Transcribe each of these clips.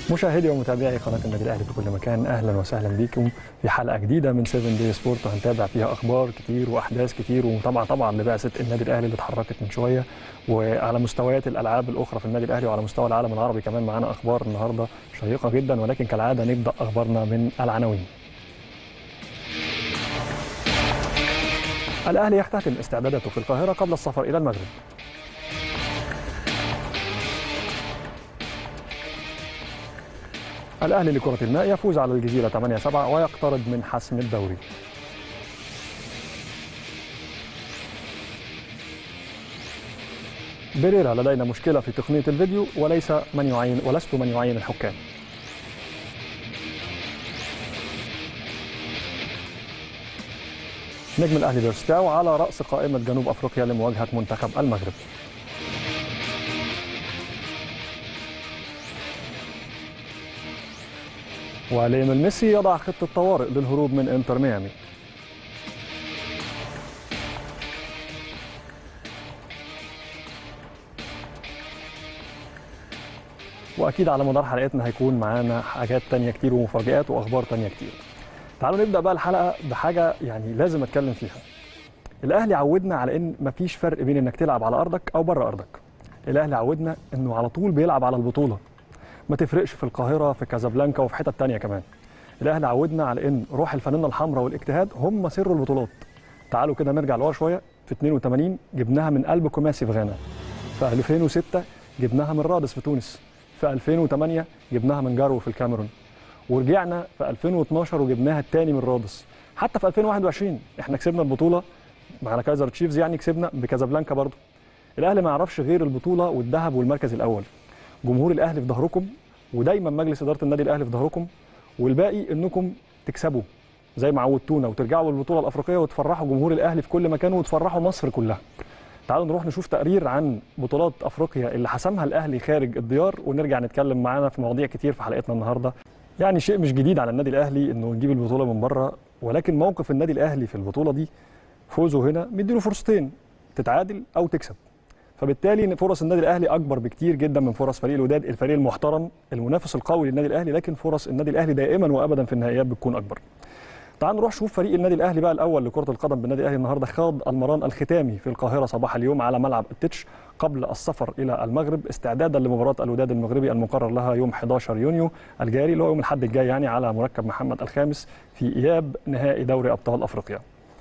مشاهدي ومتابعي قناه النادي الاهلي في كل مكان اهلا وسهلا بكم في حلقه جديده من 7 دي سبورت وهنتابع فيها اخبار كتير واحداث كتير ومتابعه طبعا لبعثه النادي الاهلي اللي اتحركت من شويه وعلى مستويات الالعاب الاخرى في النادي الاهلي وعلى مستوى العالم العربي كمان معانا اخبار النهارده شيقه جدا ولكن كالعاده نبدا اخبارنا من العناوين. الاهلي يختتم استعداداته في القاهره قبل السفر الى المغرب. الأهلي لكرة الماء يفوز على الجزيرة 8-7 ويقترب من حسم الدوري بيريرا لدينا مشكلة في تقنية الفيديو وليس من يعين ولست من يعين الحكام نجم الأهلي بيرستاو على رأس قائمة جنوب أفريقيا لمواجهة منتخب المغرب وليونيل ميسي يضع خطة طوارئ للهروب من انتر ميامي واكيد على مدار حلقتنا هيكون معانا حاجات تانية كتير ومفاجآت واخبار تانية كتير تعالوا نبدا بقى الحلقه بحاجه يعني لازم اتكلم فيها الاهلي عودنا على ان مفيش فرق بين انك تلعب على ارضك او بره ارضك الاهلي عودنا انه على طول بيلعب على البطوله ما تفرقش في القاهره في كازابلانكا وفي حتت تانية كمان الاهلي عودنا على ان روح الفانله الحمراء والاجتهاد هم سر البطولات تعالوا كده نرجع لورا شويه في 82 جبناها من قلب كوماسي في غانا في 2006 جبناها من رادس في تونس في 2008 جبناها من جارو في الكاميرون ورجعنا في 2012 وجبناها الثاني من رادس حتى في 2021 احنا كسبنا البطوله مع كايزر تشيفز يعني كسبنا بكازابلانكا برضه الاهلي ما يعرفش غير البطوله والذهب والمركز الاول جمهور الاهلي في ظهركم ودايما مجلس اداره النادي الاهلي في ظهركم والباقي انكم تكسبوا زي ما عودتونا وترجعوا للبطوله الافريقيه وتفرحوا جمهور الاهلي في كل مكان وتفرحوا مصر كلها. تعالوا نروح نشوف تقرير عن بطولات افريقيا اللي حسمها الاهلي خارج الديار ونرجع نتكلم معانا في مواضيع كتير في حلقتنا النهارده. يعني شيء مش جديد على النادي الاهلي انه نجيب البطوله من بره ولكن موقف النادي الاهلي في البطوله دي فوزه هنا مديله فرصتين تتعادل او تكسب. فبالتالي فرص النادي الاهلي اكبر بكتير جدا من فرص فريق الوداد الفريق المحترم المنافس القوي للنادي الاهلي لكن فرص النادي الاهلي دائما وابدا في النهائيات بتكون اكبر تعال نروح نشوف فريق النادي الاهلي بقى الاول لكره القدم بالنادي الاهلي النهارده خاض المران الختامي في القاهره صباح اليوم على ملعب التتش قبل السفر الى المغرب استعدادا لمباراه الوداد المغربي المقرر لها يوم 11 يونيو الجاري اللي هو يوم الاحد الجاي يعني على مركب محمد الخامس في اياب نهائي دوري ابطال افريقيا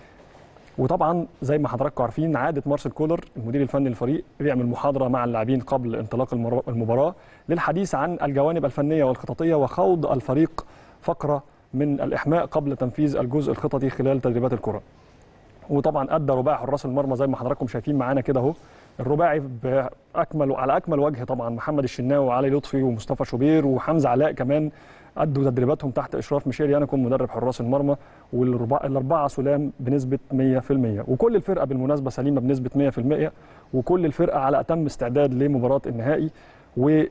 وطبعا زي ما حضراتكم عارفين عاده مارسيل كولر المدير الفني للفريق بيعمل محاضره مع اللاعبين قبل انطلاق المباراه للحديث عن الجوانب الفنيه والخططيه وخوض الفريق فقره من الاحماء قبل تنفيذ الجزء الخططي خلال تدريبات الكره. وطبعا ادى رباعي حراس المرمى زي ما حضراتكم شايفين معانا كده اهو الرباعي باكمل على اكمل وجه طبعا محمد الشناوي وعلي لطفي ومصطفى شوبير وحمزه علاء كمان ادوا تدريباتهم تحت اشراف ميشيل يانكم مدرب حراس المرمى والاربعه سلام بنسبه 100% وكل الفرقه بالمناسبه سليمه بنسبه 100% وكل الفرقه على اتم استعداد لمباراه النهائي و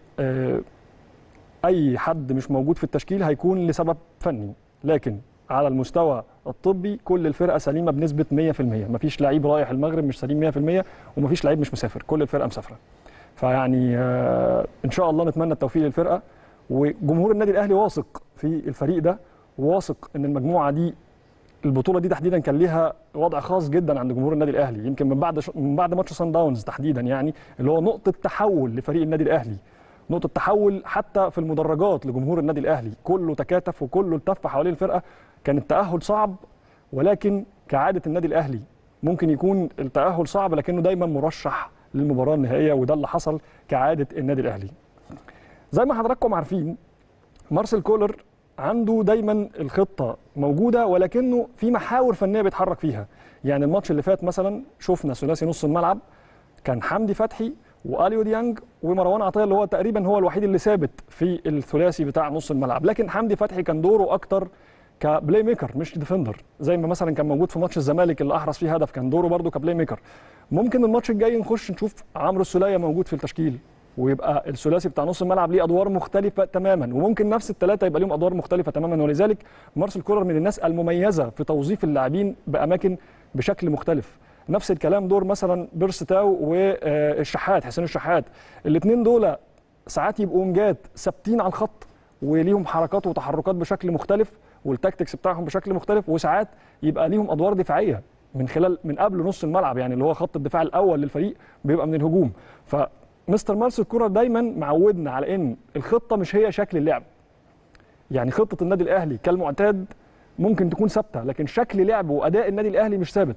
اي حد مش موجود في التشكيل هيكون لسبب فني لكن على المستوى الطبي كل الفرقه سليمه بنسبه 100% مفيش لعيب رايح المغرب مش سليم 100% ومفيش لعيب مش مسافر كل الفرقه مسافره فيعني ان شاء الله نتمنى التوفيق للفرقه وجمهور النادي الاهلي واثق في الفريق ده واثق ان المجموعه دي البطوله دي تحديدا كان ليها وضع خاص جدا عند جمهور النادي الاهلي يمكن من بعد من بعد ماتش سان داونز تحديدا يعني اللي هو نقطه تحول لفريق النادي الاهلي نقطه تحول حتى في المدرجات لجمهور النادي الاهلي كله تكاتف وكله التف حوالين الفرقه كان التاهل صعب ولكن كعاده النادي الاهلي ممكن يكون التاهل صعب لكنه دايما مرشح للمباراه النهائيه وده اللي حصل كعاده النادي الاهلي زي ما حضراتكم عارفين مارسيل كولر عنده دايما الخطه موجوده ولكنه في محاور فنيه بيتحرك فيها يعني الماتش اللي فات مثلا شفنا ثلاثي نص الملعب كان حمدي فتحي واليو ديانج ومروان عطيه اللي هو تقريبا هو الوحيد اللي ثابت في الثلاثي بتاع نص الملعب لكن حمدي فتحي كان دوره اكتر كبلاي ميكر مش ديفندر زي ما مثلا كان موجود في ماتش الزمالك اللي احرز فيه هدف كان دوره برده كبلاي ميكر ممكن الماتش الجاي نخش نشوف عمرو السوليه موجود في التشكيل ويبقى الثلاثي بتاع نص الملعب ليه ادوار مختلفه تماما وممكن نفس الثلاثه يبقى لهم ادوار مختلفه تماما ولذلك مارسيل كولر من الناس المميزه في توظيف اللاعبين باماكن بشكل مختلف نفس الكلام دور مثلا بيرستاو والشحات حسين الشحات الاثنين دول ساعات يبقوا مجات ثابتين على الخط وليهم حركات وتحركات بشكل مختلف والتاكتكس بتاعهم بشكل مختلف وساعات يبقى ليهم ادوار دفاعيه من خلال من قبل نص الملعب يعني اللي هو خط الدفاع الاول للفريق بيبقى من الهجوم فمستر مارسيل كولر دايما معودنا على ان الخطه مش هي شكل اللعب يعني خطه النادي الاهلي كالمعتاد ممكن تكون ثابته لكن شكل لعب واداء النادي الاهلي مش ثابت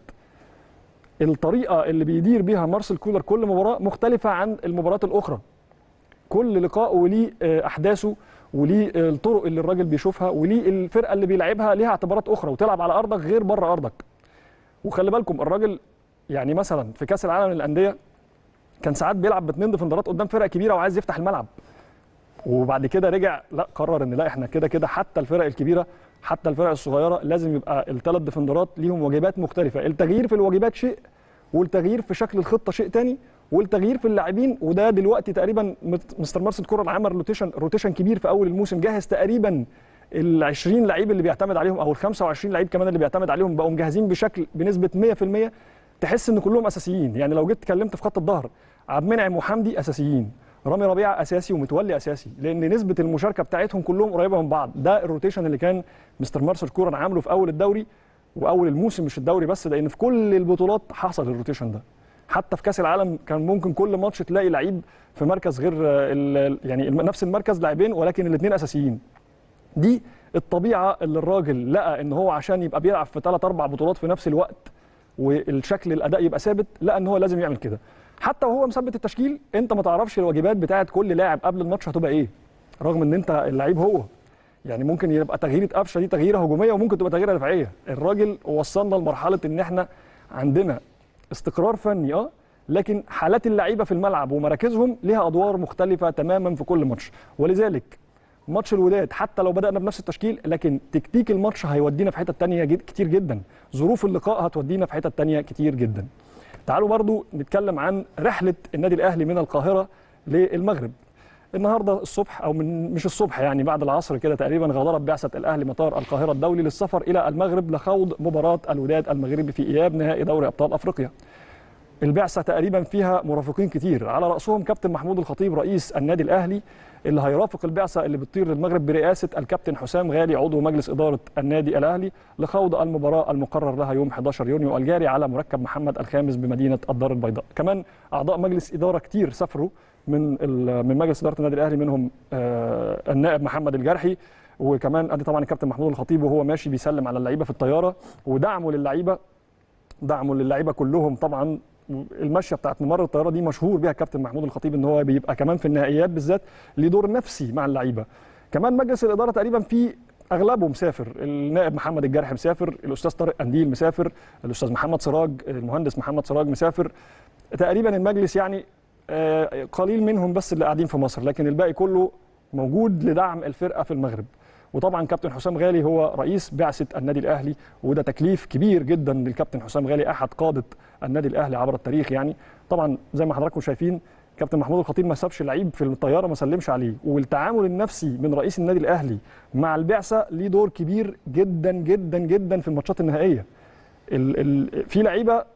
الطريقه اللي بيدير بيها مارسيل كولر كل مباراه مختلفه عن المباريات الاخرى كل لقاء وليه آه، احداثه وليه آه، الطرق اللي الراجل بيشوفها وليه الفرقه اللي بيلعبها ليها اعتبارات اخرى وتلعب على ارضك غير بره ارضك وخلي بالكم الراجل يعني مثلا في كاس العالم للانديه كان ساعات بيلعب باثنين ديفندرات قدام فرقه كبيره وعايز يفتح الملعب وبعد كده رجع لا قرر ان لا احنا كده كده حتى الفرق الكبيره حتى الفرق الصغيره لازم يبقى الثلاث ديفندرات ليهم واجبات مختلفه التغيير في الواجبات شيء والتغيير في شكل الخطه شيء تاني والتغيير في اللاعبين وده دلوقتي تقريبا مت- مستر مارسيل كولر عمل روتيشن روتيشن كبير في اول الموسم جهز تقريبا ال 20 لعيب اللي بيعتمد عليهم او ال 25 لعيب كمان اللي بيعتمد عليهم بقوا مجهزين بشكل بنسبه 100% تحس ان كلهم اساسيين يعني لو جيت اتكلمت في خط الظهر عبد المنعم وحمدي اساسيين رامي ربيعه اساسي ومتولي اساسي لان نسبه المشاركه بتاعتهم كلهم قريبه من بعض ده الروتيشن اللي كان مستر مارسيل كولر عامله في اول الدوري واول الموسم مش الدوري بس لان في كل البطولات حصل الروتيشن ده حتى في كاس العالم كان ممكن كل ماتش تلاقي لعيب في مركز غير آه، ال- يعني الم- نفس المركز لاعبين ولكن الاثنين اساسيين دي الطبيعه اللي الراجل لقى ان هو عشان يبقى بيلعب في ثلاث اربع بطولات في نفس الوقت والشكل الاداء يبقى ثابت لقى ان هو لازم يعمل كده حتى وهو مثبت التشكيل انت ما تعرفش الواجبات بتاعه كل لاعب قبل الماتش هتبقى ايه رغم ان انت اللعيب هو يعني ممكن يبقى تغييره قفشه دي تغييره هجوميه وممكن تبقى تغييره دفاعيه الراجل وصلنا لمرحله ان احنا عندنا استقرار فني اه لكن حالات اللعيبه في الملعب ومراكزهم ليها ادوار مختلفه تماما في كل ماتش ولذلك ماتش الوداد حتى لو بدانا بنفس التشكيل لكن تكتيك الماتش هيودينا في حتت تانية جد كتير جدا ظروف اللقاء هتودينا في حتت تانية كتير جدا تعالوا برضو نتكلم عن رحله النادي الاهلي من القاهره للمغرب النهارده الصبح او من مش الصبح يعني بعد العصر كده تقريبا غادرت بعثه الاهلي مطار القاهره الدولي للسفر الى المغرب لخوض مباراه الوداد المغربي في اياب نهائي دوري ابطال افريقيا البعثه تقريبا فيها مرافقين كتير على راسهم كابتن محمود الخطيب رئيس النادي الاهلي اللي هيرافق البعثه اللي بتطير للمغرب برئاسه الكابتن حسام غالي عضو مجلس اداره النادي الاهلي لخوض المباراه المقرر لها يوم 11 يونيو الجاري على مركب محمد الخامس بمدينه الدار البيضاء كمان اعضاء مجلس اداره كتير سافروا من ال- من مجلس اداره النادي الاهلي منهم آه، النائب محمد الجرحي وكمان ادي طبعا الكابتن محمود الخطيب وهو ماشي بيسلم على اللعيبه في الطياره ودعمه للعيبه دعمه للعيبه كلهم طبعا المشيه بتاعت ممر الطياره دي مشهور بيها الكابتن محمود الخطيب ان هو بيبقى كمان في النهائيات بالذات ليه دور نفسي مع اللعيبه كمان مجلس الاداره تقريبا في اغلبه مسافر النائب محمد الجرح مسافر الاستاذ طارق قنديل مسافر الاستاذ محمد سراج المهندس محمد سراج مسافر تقريبا المجلس يعني آه، قليل منهم بس اللي قاعدين في مصر لكن الباقي كله موجود لدعم الفرقه في المغرب وطبعا كابتن حسام غالي هو رئيس بعثه النادي الاهلي وده تكليف كبير جدا للكابتن حسام غالي احد قاده النادي الاهلي عبر التاريخ يعني طبعا زي ما حضراتكم شايفين كابتن محمود الخطيب ما سابش لعيب في الطياره ما سلمش عليه والتعامل النفسي من رئيس النادي الاهلي مع البعثه ليه دور كبير جدا جدا جدا في الماتشات النهائيه ال ال في لعيبه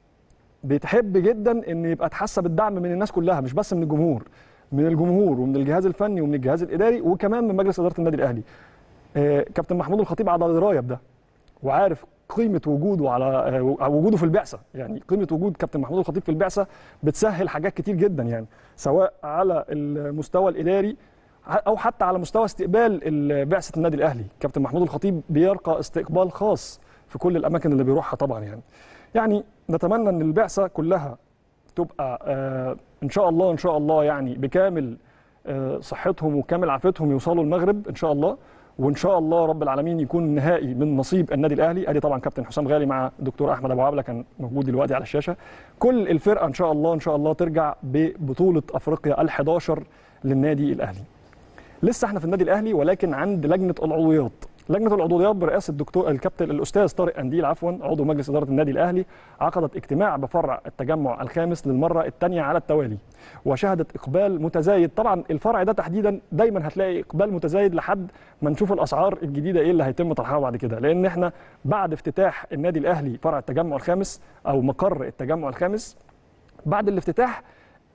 بتحب جدا ان يبقى تحسب الدعم من الناس كلها مش بس من الجمهور من الجمهور ومن الجهاز الفني ومن الجهاز الاداري وكمان من مجلس اداره النادي الاهلي آه، كابتن محمود الخطيب على درايه بده وعارف قيمه وجوده على آه، وجوده في البعثه يعني قيمه وجود كابتن محمود الخطيب في البعثه بتسهل حاجات كتير جدا يعني سواء على المستوى الاداري او حتى على مستوى استقبال ال- بعثه النادي الاهلي كابتن محمود الخطيب بيرقى استقبال خاص في كل الاماكن اللي بيروحها طبعا يعني يعني نتمنى ان البعثه كلها تبقى آه، ان شاء الله ان شاء الله يعني بكامل آه، صحتهم وكامل عافيتهم يوصلوا المغرب ان شاء الله وان شاء الله رب العالمين يكون نهائي من نصيب النادي الاهلي ادي طبعا كابتن حسام غالي مع دكتور احمد ابو عبله كان موجود دلوقتي على الشاشه كل الفرقه ان شاء الله ان شاء الله ترجع ببطوله افريقيا ال11 للنادي الاهلي لسه احنا في النادي الاهلي ولكن عند لجنه العضويات لجنه العضويات برئاسه الدكتور الكابتن الاستاذ طارق قنديل عفوا عضو مجلس اداره النادي الاهلي عقدت اجتماع بفرع التجمع الخامس للمره الثانيه على التوالي وشهدت اقبال متزايد طبعا الفرع ده تحديدا دايما هتلاقي اقبال متزايد لحد ما نشوف الاسعار الجديده ايه اللي هيتم طرحها بعد كده لان احنا بعد افتتاح النادي الاهلي فرع التجمع الخامس او مقر التجمع الخامس بعد الافتتاح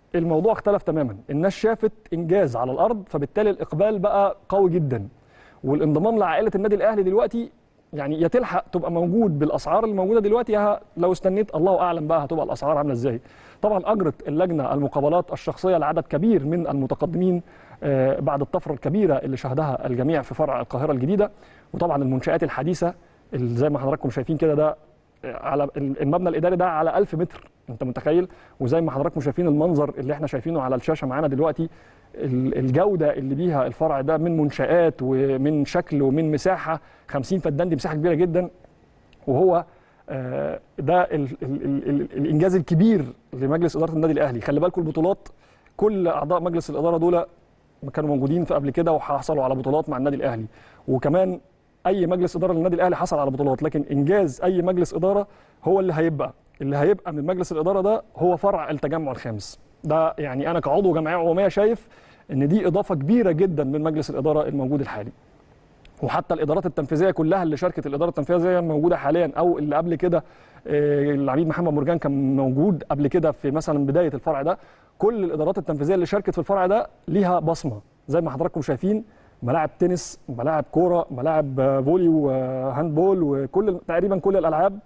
الموضوع اختلف تماما الناس شافت انجاز على الارض فبالتالي الاقبال بقى قوي جدا والانضمام لعائله النادي الاهلي دلوقتي يعني يا تلحق تبقى موجود بالاسعار اللي موجوده دلوقتي يا لو استنيت الله اعلم بقى هتبقى الاسعار عامله ازاي طبعا اجرت اللجنه المقابلات الشخصيه لعدد كبير من المتقدمين آه، بعد الطفره الكبيره اللي شهدها الجميع في فرع القاهره الجديده وطبعا المنشات الحديثه اللي زي ما حضراتكم شايفين كده ده آه، على المبنى الاداري ده على 1000 متر انت متخيل وزي ما حضراتكم شايفين المنظر اللي احنا شايفينه على الشاشه معانا دلوقتي ال- الجوده اللي بيها الفرع ده من منشات ومن شكل ومن مساحه 50 فدان دي مساحه كبيره جدا وهو آه، ده ال ال ال ال الانجاز الكبير لمجلس اداره النادي الاهلي خلي بالكم البطولات كل اعضاء مجلس الاداره دول كانوا موجودين في قبل كده وحصلوا على بطولات مع النادي الاهلي وكمان اي مجلس اداره للنادي الاهلي حصل على بطولات لكن انجاز اي مجلس اداره هو اللي هيبقى اللي هيبقى من مجلس الاداره ده هو فرع التجمع الخامس ده يعني انا كعضو جمعيه عموميه شايف ان دي اضافه كبيره جدا من مجلس الاداره الموجود الحالي وحتى الادارات التنفيذيه كلها اللي شاركت الاداره التنفيذيه الموجوده حاليا او اللي قبل كده آه، العميد محمد مرجان كان موجود قبل كده في مثلا بدايه الفرع ده كل الادارات التنفيذيه اللي شاركت في الفرع ده ليها بصمه زي ما حضراتكم شايفين ملاعب تنس ملاعب كوره ملاعب آه، فولي وهاندبول وكل تقريبا كل الالعاب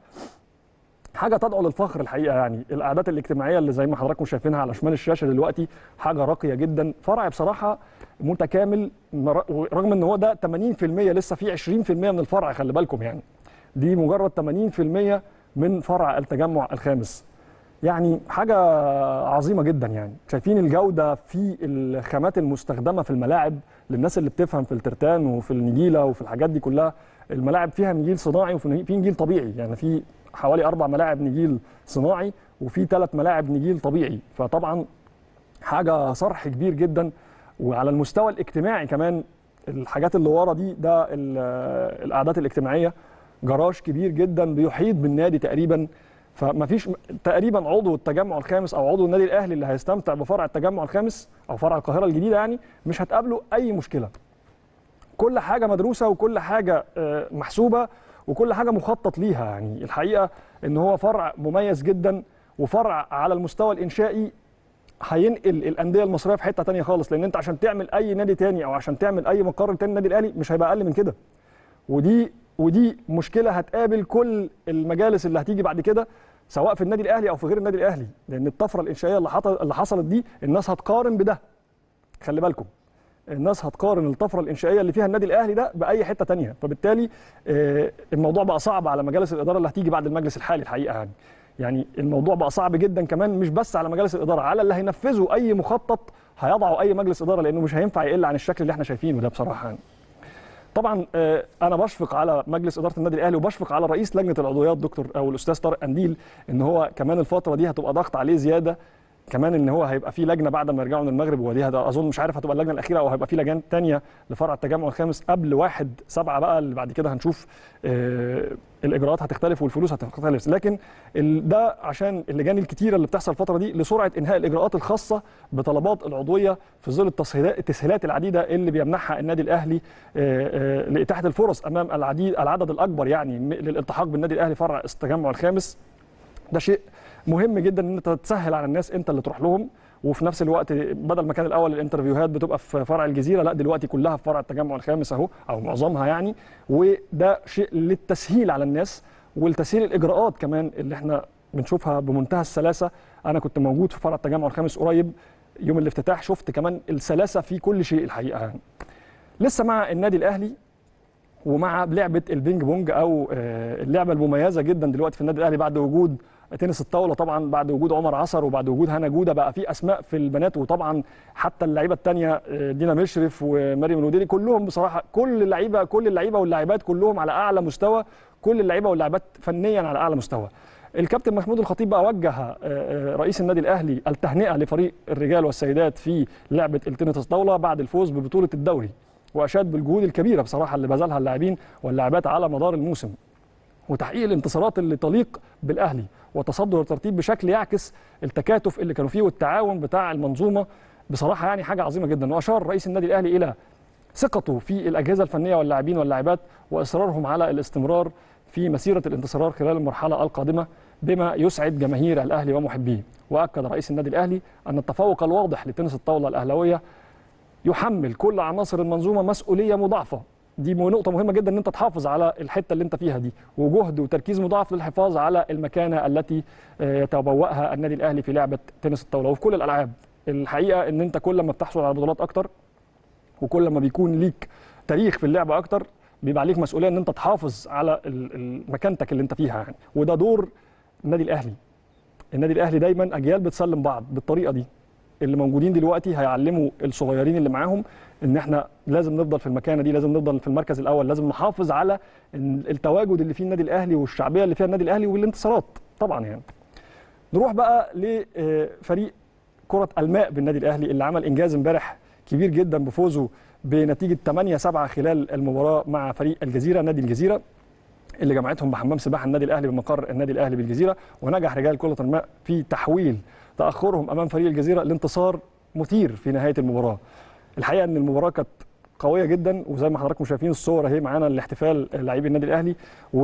حاجه تدعو للفخر الحقيقه يعني القعدات الاجتماعيه اللي زي ما حضراتكم شايفينها على شمال الشاشه دلوقتي حاجه راقيه جدا فرع بصراحه متكامل مر- رغم ان هو ده 80% لسه في 20% من الفرع خلي بالكم يعني دي مجرد 80% من فرع التجمع الخامس يعني حاجه عظيمه جدا يعني شايفين الجوده في الخامات المستخدمه في الملاعب للناس اللي بتفهم في الترتان وفي النجيله وفي الحاجات دي كلها الملاعب فيها نجيل صناعي وفي في نجيل طبيعي يعني في حوالي اربع ملاعب نجيل صناعي وفي ثلاث ملاعب نجيل طبيعي فطبعا حاجه صرح كبير جدا وعلى المستوى الاجتماعي كمان الحاجات اللي ورا دي ده ال- القعدات الاجتماعيه جراج كبير جدا بيحيط بالنادي تقريبا فما فيش تقريبا عضو التجمع الخامس او عضو النادي الاهلي اللي هيستمتع بفرع التجمع الخامس او فرع القاهره الجديده يعني مش هتقابله اي مشكله كل حاجه مدروسه وكل حاجه آه، محسوبه وكل حاجه مخطط ليها يعني الحقيقه ان هو فرع مميز جدا وفرع على المستوى الانشائي هينقل الانديه المصريه في حته تانية خالص لان انت عشان تعمل اي نادي تاني او عشان تعمل اي مقر تاني النادي الاهلي مش هيبقى اقل من كده ودي ودي مشكله هتقابل كل المجالس اللي هتيجي بعد كده سواء في النادي الاهلي او في غير النادي الاهلي لان الطفره الانشائيه اللي حط- اللي حصلت دي الناس هتقارن بده خلي بالكم الناس هتقارن الطفره الانشائيه اللي فيها النادي الاهلي ده باي حته تانية فبالتالي آه، الموضوع بقى صعب على مجالس الاداره اللي هتيجي بعد المجلس الحالي الحقيقه يعني يعني الموضوع بقى صعب جدا كمان مش بس على مجالس الاداره على اللي هينفذوا اي مخطط هيضعوا اي مجلس اداره لانه مش هينفع يقل عن الشكل اللي احنا شايفينه ده بصراحه يعني. طبعا آه، انا بشفق على مجلس اداره النادي الاهلي وبشفق على رئيس لجنه العضويات دكتور او الاستاذ طارق قنديل ان هو كمان الفتره دي هتبقى ضغط عليه زياده كمان ان هو هيبقى في لجنه بعد ما يرجعوا من المغرب ودي هت- اظن مش عارف هتبقى اللجنه الاخيره او هيبقى في لجان تانية لفرع التجمع الخامس قبل واحد سبعة بقى اللي بعد كده هنشوف آه، الاجراءات هتختلف والفلوس هتختلف لكن ال- ده عشان اللجان الكتيره اللي بتحصل الفتره دي لسرعه انهاء الاجراءات الخاصه بطلبات العضويه في ظل التسهيلات التسهيلات العديده اللي بيمنحها النادي الاهلي آه، آه، لاتاحه الفرص امام العديد العدد الاكبر يعني م- للالتحاق بالنادي الاهلي فرع التجمع الخامس ده شيء مهم جدا ان انت تسهل على الناس انت اللي تروح لهم وفي نفس الوقت بدل ما كان الاول الانترفيوهات بتبقى في فرع الجزيره لا دلوقتي كلها في فرع التجمع الخامس اهو او معظمها يعني وده شيء للتسهيل على الناس والتسهيل الاجراءات كمان اللي احنا بنشوفها بمنتهى السلاسه انا كنت موجود في فرع التجمع الخامس قريب يوم الافتتاح شفت كمان السلاسه في كل شيء الحقيقه يعني. لسه مع النادي الاهلي ومع لعبه البينج بونج او آه، اللعبه المميزه جدا دلوقتي في النادي الاهلي بعد وجود تنس الطاوله طبعا بعد وجود عمر عصر وبعد وجود هنا جوده بقى في اسماء في البنات وطبعا حتى اللعيبه الثانيه دينا مشرف ومريم الوديري كلهم بصراحه كل اللعيبه كل اللعيبه واللاعبات كلهم على اعلى مستوى كل اللعيبه واللاعبات فنيا على اعلى مستوى الكابتن محمود الخطيب بقى وجه آه، آه، رئيس النادي الاهلي التهنئه لفريق الرجال والسيدات في لعبه التنس الطاوله بعد الفوز ببطوله الدوري واشاد بالجهود الكبيره بصراحه اللي بذلها اللاعبين واللاعبات على مدار الموسم وتحقيق الانتصارات اللي تليق بالاهلي وتصدر الترتيب بشكل يعكس التكاتف اللي كانوا فيه والتعاون بتاع المنظومه بصراحه يعني حاجه عظيمه جدا واشار رئيس النادي الاهلي الى ثقته في الاجهزه الفنيه واللاعبين واللاعبات واصرارهم على الاستمرار في مسيره الانتصارات خلال المرحله القادمه بما يسعد جماهير الاهلي ومحبيه واكد رئيس النادي الاهلي ان التفوق الواضح لتنس الطاوله الاهلاويه يحمل كل عناصر المنظومه مسؤوليه مضاعفه دي نقطة مهمة جدا ان انت تحافظ على الحتة اللي انت فيها دي وجهد وتركيز مضاعف للحفاظ على المكانة التي يتبوأها النادي الاهلي في لعبة تنس الطاولة وفي كل الالعاب الحقيقة ان انت كل ما بتحصل على بطولات اكتر وكل ما بيكون ليك تاريخ في اللعبة اكتر بيبقى عليك مسؤولية ان انت تحافظ على مكانتك اللي انت فيها يعني وده دور النادي الاهلي النادي الاهلي دايما اجيال بتسلم بعض بالطريقة دي اللي موجودين دلوقتي هيعلموا الصغيرين اللي معاهم ان احنا لازم نفضل في المكانه دي لازم نفضل في المركز الاول لازم نحافظ على التواجد اللي فيه النادي الاهلي والشعبيه اللي فيها النادي الاهلي والانتصارات طبعا يعني نروح بقى لفريق كره الماء بالنادي الاهلي اللي عمل انجاز امبارح كبير جدا بفوزه بنتيجه 8 7 خلال المباراه مع فريق الجزيره نادي الجزيره اللي جمعتهم بحمام سباحه النادي الاهلي بمقر النادي الاهلي بالجزيره ونجح رجال كره الماء في تحويل تاخرهم امام فريق الجزيره لانتصار مثير في نهايه المباراه الحقيقه ان المباراه كانت قويه جدا وزي ما حضراتكم شايفين الصور اهي معانا الاحتفال لاعبي النادي الاهلي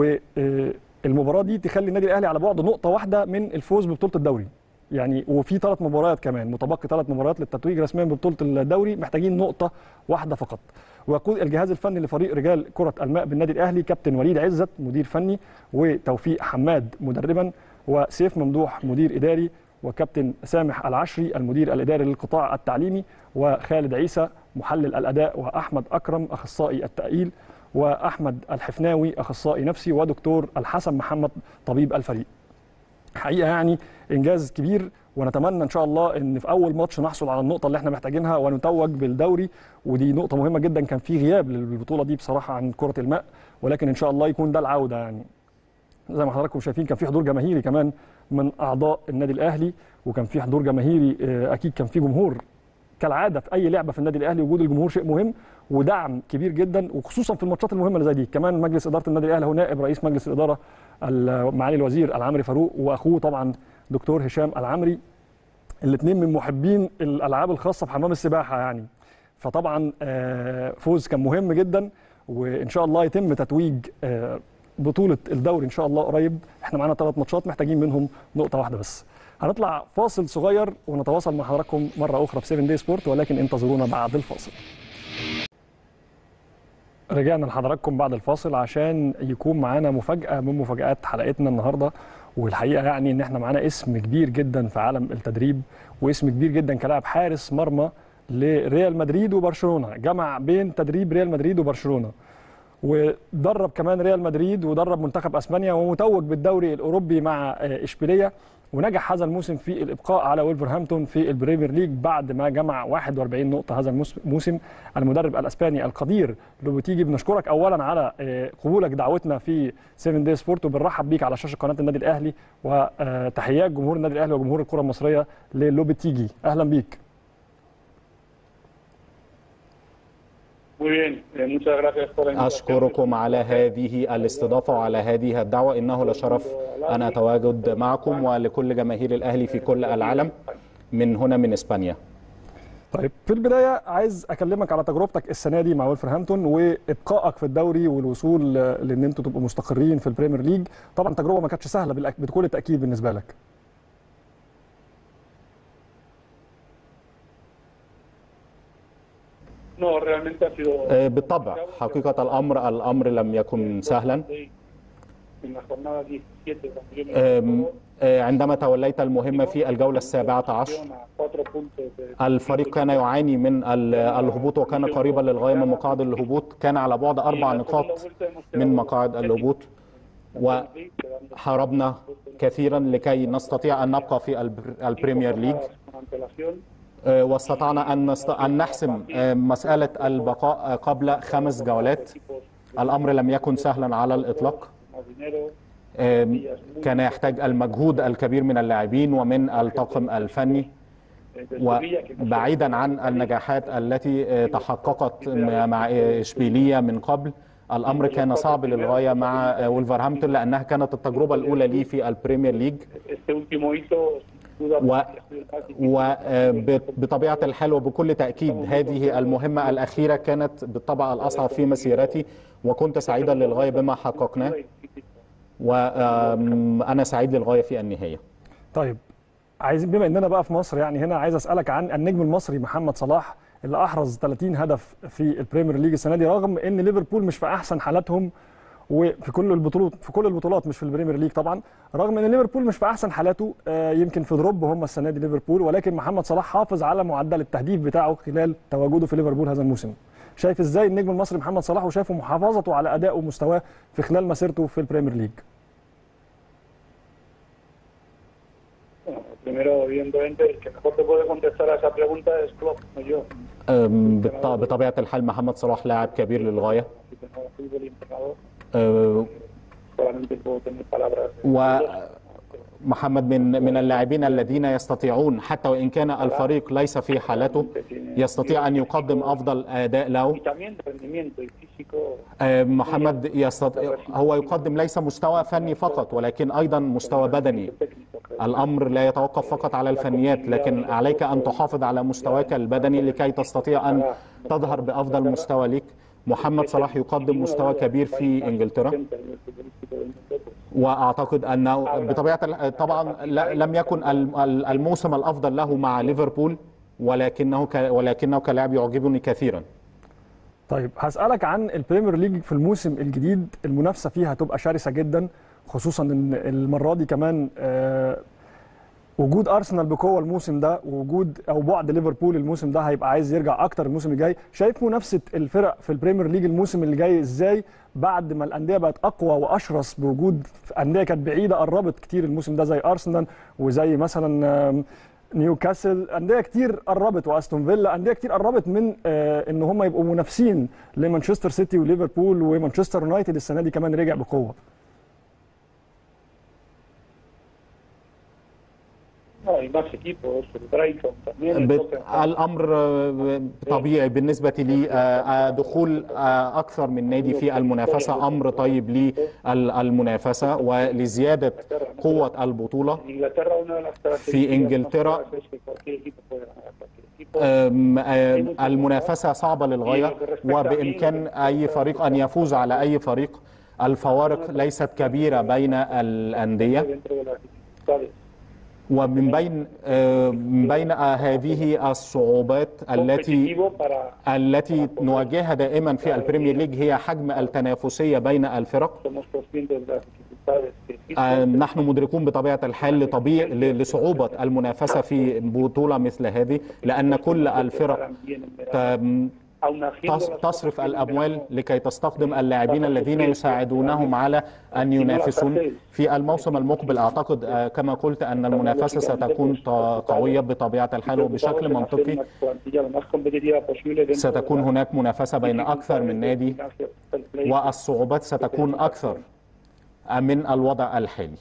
والمباراه دي تخلي النادي الاهلي على بعد نقطه واحده من الفوز ببطوله الدوري يعني وفي ثلاث مباريات كمان متبقي ثلاث مباريات للتتويج رسميا ببطوله الدوري محتاجين نقطه واحده فقط ويقود الجهاز الفني لفريق رجال كره الماء بالنادي الاهلي كابتن وليد عزت مدير فني وتوفيق حماد مدربا وسيف ممدوح مدير اداري وكابتن سامح العشري المدير الاداري للقطاع التعليمي وخالد عيسى محلل الاداء واحمد اكرم اخصائي التاهيل واحمد الحفناوي اخصائي نفسي ودكتور الحسن محمد طبيب الفريق. حقيقه يعني انجاز كبير ونتمنى ان شاء الله ان في اول ماتش نحصل على النقطه اللي احنا محتاجينها ونتوج بالدوري ودي نقطه مهمه جدا كان في غياب للبطوله دي بصراحه عن كره الماء ولكن ان شاء الله يكون ده العوده يعني زي ما حضراتكم شايفين كان في حضور جماهيري كمان من اعضاء النادي الاهلي وكان في حضور جماهيري اكيد كان في جمهور كالعاده في اي لعبه في النادي الاهلي وجود الجمهور شيء مهم ودعم كبير جدا وخصوصا في الماتشات المهمه اللي زي دي كمان مجلس اداره النادي الاهلي هو نائب رئيس مجلس الاداره معالي الوزير العمري فاروق واخوه طبعا دكتور هشام العمري الاثنين من محبين الالعاب الخاصه بحمام السباحه يعني فطبعا فوز كان مهم جدا وان شاء الله يتم تتويج بطوله الدوري ان شاء الله قريب احنا معانا ثلاث ماتشات محتاجين منهم نقطه واحده بس هنطلع فاصل صغير ونتواصل مع حضراتكم مره اخرى في 7 دي سبورت ولكن انتظرونا بعد الفاصل رجعنا لحضراتكم بعد الفاصل عشان يكون معانا مفاجاه من مفاجات حلقتنا النهارده والحقيقه يعني ان احنا معانا اسم كبير جدا في عالم التدريب واسم كبير جدا كلاعب حارس مرمى لريال مدريد وبرشلونه جمع بين تدريب ريال مدريد وبرشلونه ودرب كمان ريال مدريد ودرب منتخب اسبانيا ومتوج بالدوري الاوروبي مع اشبيليه ونجح هذا الموسم في الابقاء على ولفرهامبتون في البريمير ليج بعد ما جمع 41 نقطه هذا الموسم المدرب الاسباني القدير لوبوتيجي بنشكرك اولا على قبولك دعوتنا في 7 دي سبورت وبنرحب بيك على شاشه قناه النادي الاهلي وتحيات جمهور النادي الاهلي وجمهور الكره المصريه للوبوتيجي اهلا بيك أشكركم على هذه الاستضافة وعلى هذه الدعوة إنه لشرف أن أتواجد معكم ولكل جماهير الأهلي في كل العالم من هنا من إسبانيا طيب في البداية عايز أكلمك على تجربتك السنة دي مع ولفرهامبتون وإبقائك في الدوري والوصول لأن أنتوا تبقوا مستقرين في البريمير ليج طبعا تجربة ما كانتش سهلة بكل التأكيد بالنسبة لك بالطبع حقيقة الأمر الأمر لم يكن سهلا عندما توليت المهمة في الجولة السابعة عشر الفريق كان يعاني من الهبوط وكان قريبا للغاية من مقاعد الهبوط كان على بعد أربع نقاط من مقاعد الهبوط وحاربنا كثيرا لكي نستطيع أن نبقى في البريمير ليج واستطعنا أن أن نحسم مسألة البقاء قبل خمس جولات الأمر لم يكن سهلا على الإطلاق كان يحتاج المجهود الكبير من اللاعبين ومن الطاقم الفني وبعيدا عن النجاحات التي تحققت مع إشبيلية من قبل الأمر كان صعب للغاية مع ولفرهامبتون لأنها كانت التجربة الأولى لي في البريمير ليج وبطبيعة الحال وبكل تأكيد هذه المهمة الأخيرة كانت بالطبع الأصعب في مسيرتي وكنت سعيدا للغاية بما حققناه وانا سعيد للغايه في النهايه طيب عايزين بما اننا بقى في مصر يعني هنا عايز اسالك عن النجم المصري محمد صلاح اللي احرز 30 هدف في البريمير ليج السنه دي رغم ان ليفربول مش في احسن حالاتهم وفي كل البطولات في كل البطولات مش في البريمير ليج طبعا رغم ان ليفربول مش في احسن حالاته آه، يمكن في دروب هم السنه دي ليفربول ولكن محمد صلاح حافظ على معدل التهديف بتاعه خلال تواجده في ليفربول هذا الموسم شايف ازاي النجم المصري محمد صلاح وشايفه محافظته على ادائه ومستواه في خلال مسيرته في البريمير ليج Bueno, primero, evidentemente, el que mejor te puede contestar a esa pregunta es Klopp, no yo. أم، بالط- بطبيعه الحال محمد صلاح لاعب كبير للغايه Si tengo fútbol y entrenador, أه، solamente puedo tener palabras. ومحمد من من اللاعبين الذين يستطيعون حتى وان كان الفريق ليس في حالته يستطيع ان يقدم افضل اداء له Y también rendimiento y físico. أه، محمد يستطيع هو يقدم ليس مستوى فني فقط ولكن ايضا مستوى بدني técnico, creo. الامر لا يتوقف فقط على الفنيات لكن عليك ان تحافظ على مستواك البدني لكي تستطيع ان تظهر بافضل مستوى لك محمد صلاح يقدم مستوى كبير في انجلترا 80 nivel futbolístico del mundo, pues, واعتقد انه بطبيعه ال- طبعا لا- لم يكن ال- ال- الموسم الافضل له مع ليفربول ولكنه ك- ولكنه كلاعب يعجبني كثيرا طيب هسألك عن البريمير ليج في الموسم الجديد المنافسة فيها هتبقى شرسة جدا خصوصا ان المرة دي كمان آه، وجود ارسنال بقوة الموسم ده ووجود او بعد ليفربول الموسم ده هيبقى عايز يرجع اكتر الموسم الجاي شايف منافسة الفرق في البريمير ليج الموسم اللي جاي ازاي بعد ما الاندية بقت اقوى واشرس بوجود اندية كانت بعيدة قربت كتير الموسم ده زي ارسنال وزي مثلا آم، نيوكاسل انديه كتير قربت واستون فيلا انديه كتير قربت من آه ان هم يبقوا منافسين لمانشستر سيتي وليفربول ومانشستر يونايتد السنه دي كمان رجع بقوه no, hay más equipos, el Brighton también. el بت- Tottenham. الامر آه، طبيعي بالنسبه لي آه، آه، دخول آه، اكثر من نادي في المنافسه امر طيب للمنافسه ولزياده قوه البطوله En Inglaterra, una de las características في más إنجلترا، claras es que cualquier equipo puede ganar a cualquier equipo. آم، آم، المنافسه صعبه للغايه وبامكان اي فريق ان يفوز على اي فريق الفوارق ليست كبيره بين الانديه dentro de las dificultades. ومن بين آه، من بين آه، هذه الصعوبات التي Competitivo para التي نواجهها دائما في البريمير ليج هي حجم التنافسيه بين الفرق somos conscientes de las dificultades que آه، existen. نحن مدركون بطبيعه الحال لطبيعي ل- لصعوبه المنافسه في بطوله مثل هذه لان كل الفرق Bien en verano. آم، Aun haciendo تص- las تصرف cosas bien en الاموال verano, لكي تستخدم اللاعبين الذين يساعدونهم على ان ينافسون في الموسم المقبل اعتقد آه، كما قلت ان المنافسه ستكون ط- قويه بطبيعه الحال وبشكل preocupados en hacer منطقي una plantilla lo más competitiva posible dentro ستكون de las هناك منافسه بين اكثر من نادي dificultades del play. والصعوبات ستكون اكثر من الوضع الحالي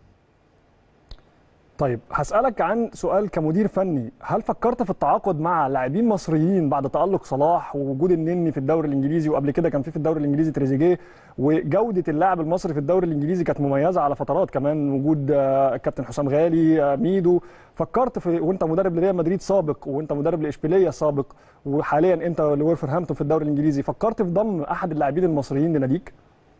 طيب هسألك عن سؤال كمدير فني هل فكرت في التعاقد مع لاعبين مصريين بعد تألق صلاح ووجود النني في الدوري الإنجليزي وقبل كده كان في في الدوري الإنجليزي تريزيجيه وجودة اللاعب المصري في الدوري الإنجليزي كانت مميزة على فترات كمان وجود آه، الكابتن حسام غالي آه، ميدو فكرت في وانت مدرب لريال مدريد سابق وانت مدرب لإشبيلية سابق وحاليا انت لولفرهامبتون في الدوري الإنجليزي فكرت في ضم أحد اللاعبين المصريين لناديك؟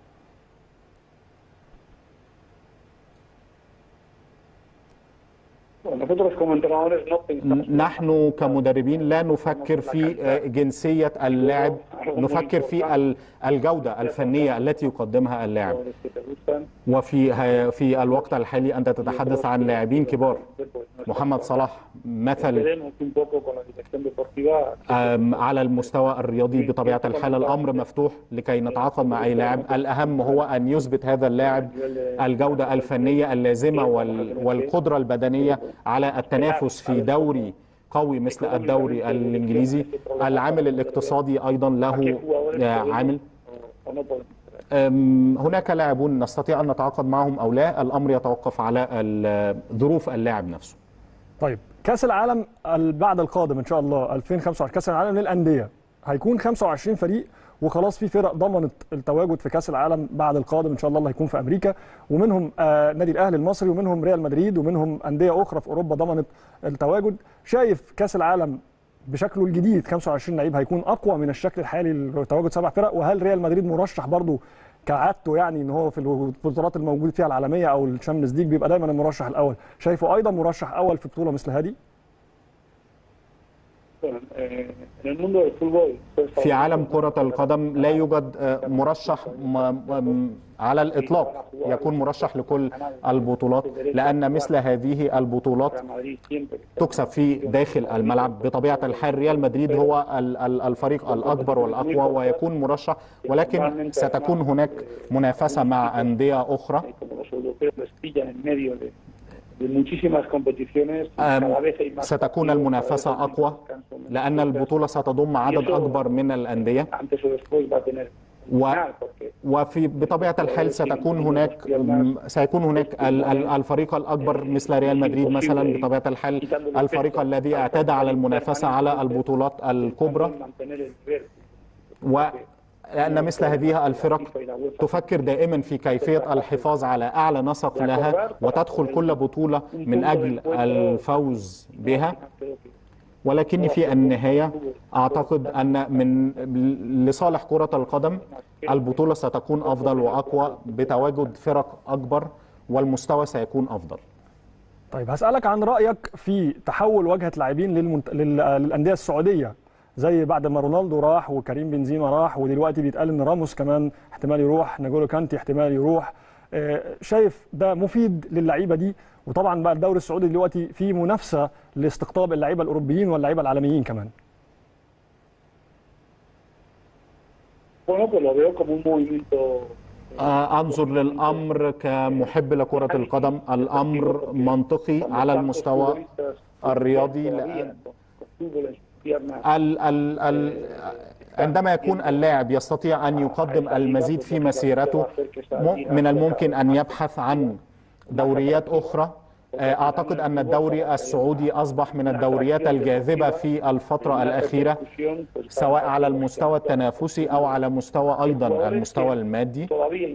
Bueno, nosotros como entrenadores no pensamos نحن كمدربين لا نفكر في آه، جنسيه اللاعب نفكر في ال- الجوده الفنيه التي يقدمها اللاعب jugadores que te gustan. وفي ه- في الوقت الحالي انت تتحدث عن لاعبين كبار محمد صلاح مثل Veremos un poco con la dirección deportiva أم، على المستوى الرياضي بطبيعة الحال الأمر مفتوح لكي نتعاقد مع أي لاعب الأهم هو أن يثبت هذا اللاعب الجودة الفنية اللازمة وال- والقدرة البدنية على التنافس في دوري قوي مثل الدوري الإنجليزي العامل الاقتصادي أيضا له آه، عامل o no podemos. أم، هناك لاعبون نستطيع أن نتعاقد معهم أو لا الأمر يتوقف على ال- ظروف اللاعب نفسه طيب كاس العالم ال- بعد القادم ان شاء الله 2025 كاس العالم للانديه هيكون 25 فريق وخلاص في فرق ضمنت التواجد في كاس العالم بعد القادم ان شاء الله اللي هيكون في امريكا ومنهم آه نادي الاهلي المصري ومنهم ريال مدريد ومنهم انديه اخرى في اوروبا ضمنت التواجد شايف كاس العالم بشكله الجديد 25 لعيب هيكون اقوى من الشكل الحالي لتواجد سبع فرق وهل ريال مدريد مرشح برضه كعادته يعني ان هو في البطولات الموجود فيها العالميه او الشامبيونز ليج بيبقى دايما المرشح الاول شايفه ايضا مرشح اول في بطوله مثل هذه Bueno, eh, en el mundo del fútbol, pues, في عالم كرة القدم لا يوجد آه، مرشح م- م- على الإطلاق يكون مرشح لكل البطولات لأن مثل هذه البطولات Real Madrid siempre que تكسب في داخل الملعب بطبيعة الحال ريال مدريد هو ال- ال- الفريق الأكبر والأقوى ويكون مرشح ولكن ستكون هناك منافسة مع أندية أخرى como los europeos les pillan en medio de, de muchísimas competiciones, y أم، cada vez hay más ستكون partidos, cada vez المنافسة hay menos أقوى descanso, menos لأن descanso. البطولة ستضم عدد أكبر من الأندية antes o después va a tener و final, porque وفي بطبيعة الحال ستكون هناك سيكون هناك ال- ال- الفريق الأكبر مثل ريال مدريد مثلا بطبيعة الحال الفريق الذي اعتاد على المنافسة على البطولات الكبرى mantener el nivel ولأن مثل هذه الفرق تفكر دائما في كيفية الحفاظ على أعلى نسق لها وتدخل كل بطولة من أجل الفوز بها creo que ولكن في النهاية أعتقد أن من لصالح كرة القدم البطولة ستكون أفضل وأقوى بتواجد فرق أكبر والمستوى سيكون أفضل طيب هسألك عن رأيك في تحول واجهة لاعبين للمنت... لل... للأندية السعودية زي بعد ما رونالدو راح وكريم بنزيما راح ودلوقتي بيتقال ان راموس كمان احتمال يروح ناجولو كانتي احتمال يروح آه، شايف ده مفيد للعيبه دي وطبعا بقى الدوري السعودي دلوقتي فيه منافسه لاستقطاب اللعيبه الاوروبيين واللعيبه العالميين كمان Bueno, pues lo veo como un movimiento آه، أنظر للأمر كمحب لكرة القدم الأمر منطقي على المستوى الرياضي لأن ال ال ال عندما يكون اللاعب يستطيع أن يقدم المزيد في مسيرته م- من الممكن أن يبحث عن دوريات أخرى آه، أعتقد أن الدوري السعودي أصبح من الدوريات الجاذبة في الفترة الأخيرة سواء على المستوى التنافسي أو على مستوى أيضا المستوى المادي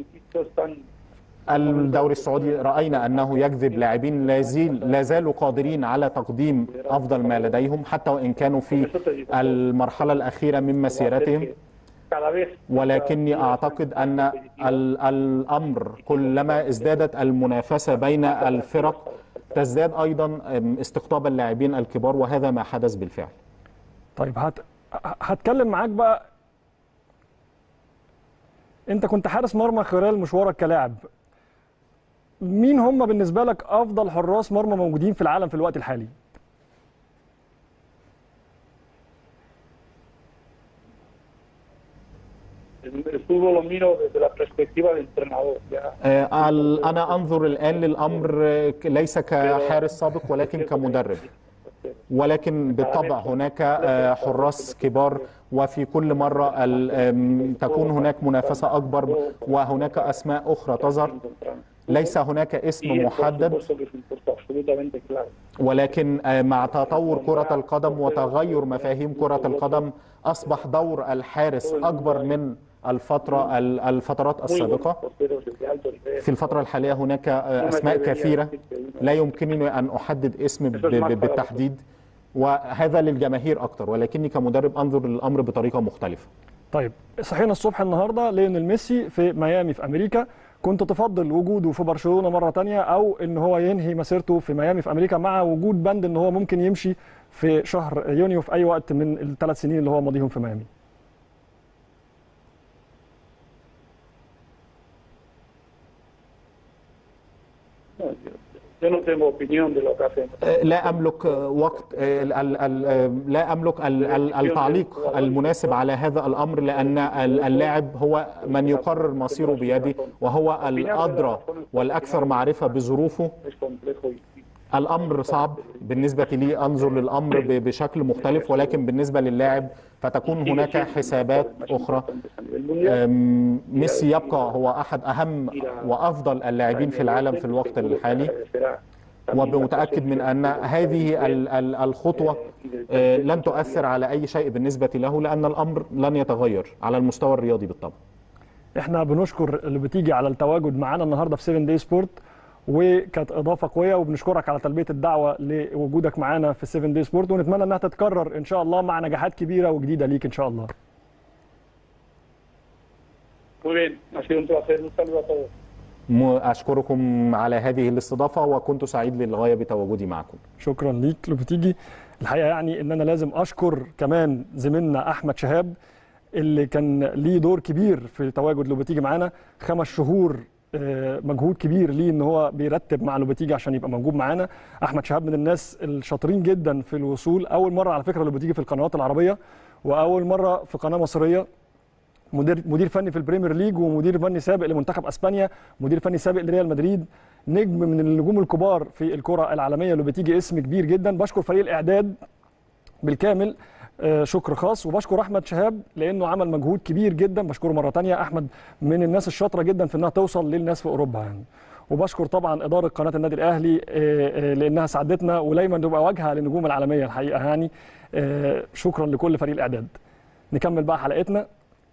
الدوري السعودي رأينا أنه يجذب لاعبين لا زيل- لا زالوا قادرين على تقديم أفضل ما لديهم حتى وإن كانوا في المرحلة الأخيرة من مسيرتهم ولكني أعتقد أن ال- الأمر كلما ازدادت المنافسة بين الفرق تزداد أيضا أم، استقطاب اللاعبين الكبار وهذا ما حدث بالفعل طيب هت... هتكلم معاك بقى انت كنت حارس مرمى خلال مشوارك كلاعب مين هم بالنسبه لك افضل حراس مرمى موجودين في العالم في الوقت الحالي El fútbol lo miro desde la perspectiva del entrenador. Ya. آه، ال- أنا أنظر الآن للأمر آه، ك- ليس كحارس سابق ولكن كمدرب ولكن بالطبع هناك آه، حراس كبار وفي كل مرة ال- آم، تكون هناك منافسة أكبر وهناك أسماء أخرى تظهر ليس هناك اسم Y por محدد supuesto que es un puesto absolutamente clave. ولكن آه، مع تطور كرة القدم وتغير مفاهيم كرة القدم أصبح دور الحارس أكبر من الفترة ال- الفترات Muy buenos السابقة porteros de alto nivel. في الفترة الحالية هناك آه، أسماء كثيرة لا يمكنني أن أحدد اسم ب- ب- بالتحديد وهذا للجماهير أكتر ولكني كمدرب أنظر للأمر بطريقة مختلفة طيب صحينا الصبح النهارده ليونيل ميسي في ميامي في امريكا كنت تفضل وجوده في برشلونه مره تانية او ان هو ينهي مسيرته في ميامي في امريكا مع وجود بند ان هو ممكن يمشي في شهر يونيو في اي وقت من الثلاث سنين اللي هو ماضيهم في ميامي No, yo, yo no tengo opinión de lo que hacen. آه، لا أملك آه، وقت آه، ال- ال- ال- آه، لا أملك ال- ال- التعليق المناسب على هذا الأمر لأن ال- اللاعب هو من يقرر مصيره بيده وهو الأدرى والأكثر معرفة بظروفه Es complejo y الامر صعب بالنسبه لي انظر للامر ب- بشكل مختلف ولكن بالنسبه لللاعب فتكون هناك حسابات اخرى a nivel mundial. أم، ميسي يبقى هو احد اهم وافضل اللاعبين في العالم في الوقت الحالي ومتاكد من ان هذه ال- ال- الخطوه آه، لن تؤثر على اي شيء بالنسبه له لان الامر لن يتغير على المستوى الرياضي بالطبع احنا بنشكر اللي بتيجي على التواجد معانا النهارده في 7 داي سبورت وكانت اضافه قويه وبنشكرك على تلبيه الدعوه لوجودك معانا في 7 داي سبورت ونتمنى انها تتكرر ان شاء الله مع نجاحات كبيره وجديده ليك ان شاء الله Muy bien, ha sido un placer. Un saludo a todos. م- أشكركم على هذه الاستضافة وكنت سعيد للغاية بتواجدي معكم شكرا ليك لوبتيجي الحقيقه يعني ان انا لازم اشكر كمان زميلنا احمد شهاب اللي كان ليه دور كبير في تواجد لوبتيجي معانا خمس شهور آه، مجهود كبير ليه ان هو بيرتب مع لوبتيجي عشان يبقى موجود معانا احمد شهاب من الناس الشاطرين جدا في الوصول اول مره على فكره لوبتيجي في القنوات العربيه واول مره في قناه مصريه مدير مدير فني في البريمير ليج ومدير فني سابق لمنتخب اسبانيا مدير فني سابق لريال مدريد نجم من النجوم الكبار في الكره العالميه اللي بتيجي اسم كبير جدا بشكر فريق الاعداد بالكامل آه، شكر خاص وبشكر احمد شهاب لانه عمل مجهود كبير جدا بشكره مره تانية احمد من الناس الشاطره جدا في انها توصل للناس في اوروبا يعني وبشكر طبعا اداره قناه النادي الاهلي آه، آه، لانها ساعدتنا ودايما تبقى واجهه للنجوم العالميه الحقيقه يعني آه، شكرا لكل فريق الاعداد نكمل بقى حلقتنا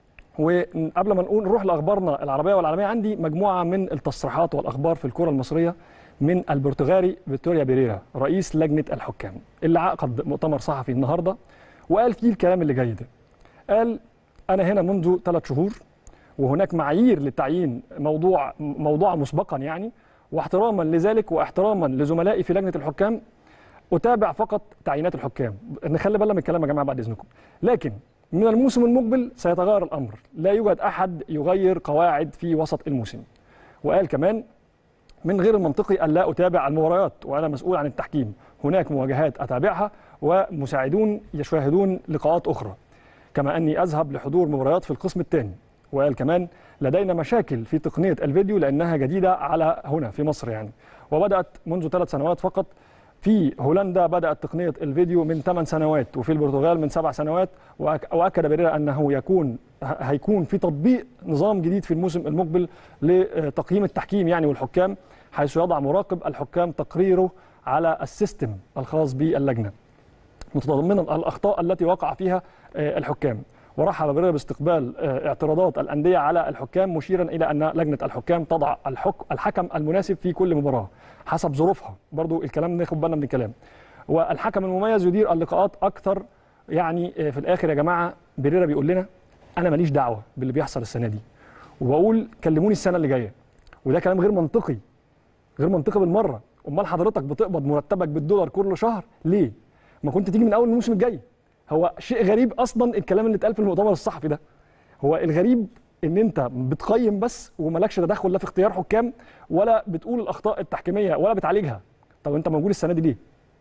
وقبل ما نقول نروح لاخبارنا العربيه والعالميه عندي مجموعه من التصريحات والاخبار في الكره المصريه من البرتغالي فيكتوريا بيريرا رئيس لجنه الحكام اللي عقد مؤتمر صحفي النهارده وقال فيه الكلام اللي جاي ده قال انا هنا منذ ثلاث شهور وهناك معايير للتعيين موضوع موضوع مسبقا يعني واحتراما لذلك واحتراما لزملائي في لجنه الحكام اتابع فقط تعيينات الحكام نخلي بالنا من الكلام يا جماعه بعد اذنكم لكن من الموسم المقبل سيتغير الامر لا يوجد احد يغير قواعد في وسط الموسم وقال كمان من غير المنطقي ان لا اتابع المباريات وانا مسؤول عن التحكيم هناك مواجهات اتابعها ومساعدون يشاهدون لقاءات اخرى كما اني اذهب لحضور مباريات في القسم الثاني وقال كمان لدينا مشاكل في تقنيه الفيديو لانها جديده على هنا في مصر يعني وبدات منذ ثلاث سنوات فقط في هولندا بدات تقنيه الفيديو من 8 سنوات وفي البرتغال من 7 سنوات وأك- واكد بيريرا انه يكون ه- هيكون في تطبيق نظام جديد في الموسم المقبل لتقييم التحكيم يعني والحكام حيث يضع مراقب الحكام تقريره على السيستم الخاص باللجنه متضمنا الاخطاء التي وقع فيها آه، الحكام ورحب بيريرا باستقبال آه، اعتراضات الانديه على الحكام مشيرا الى ان لجنه الحكام تضع الحك الحكم المناسب في كل مباراه حسب ظروفها برضو الكلام ناخد بالنا من الكلام والحكم المميز يدير اللقاءات اكثر يعني آه، في الاخر يا جماعه بيريرا بيقول لنا انا ماليش دعوه باللي بيحصل السنه دي وبقول كلموني السنه اللي جايه وده كلام غير منطقي غير منطقي بالمره امال حضرتك بتقبض مرتبك بالدولار كل شهر ليه ما كنت تيجي من اول الموسم الجاي هو شيء غريب اصلا الكلام اللي اتقال في المؤتمر الصحفي ده هو الغريب ان انت بتقيم بس ومالكش تدخل لا في اختيار حكام ولا بتقول الاخطاء التحكيميه ولا بتعالجها طب انت موجود السنه دي ليه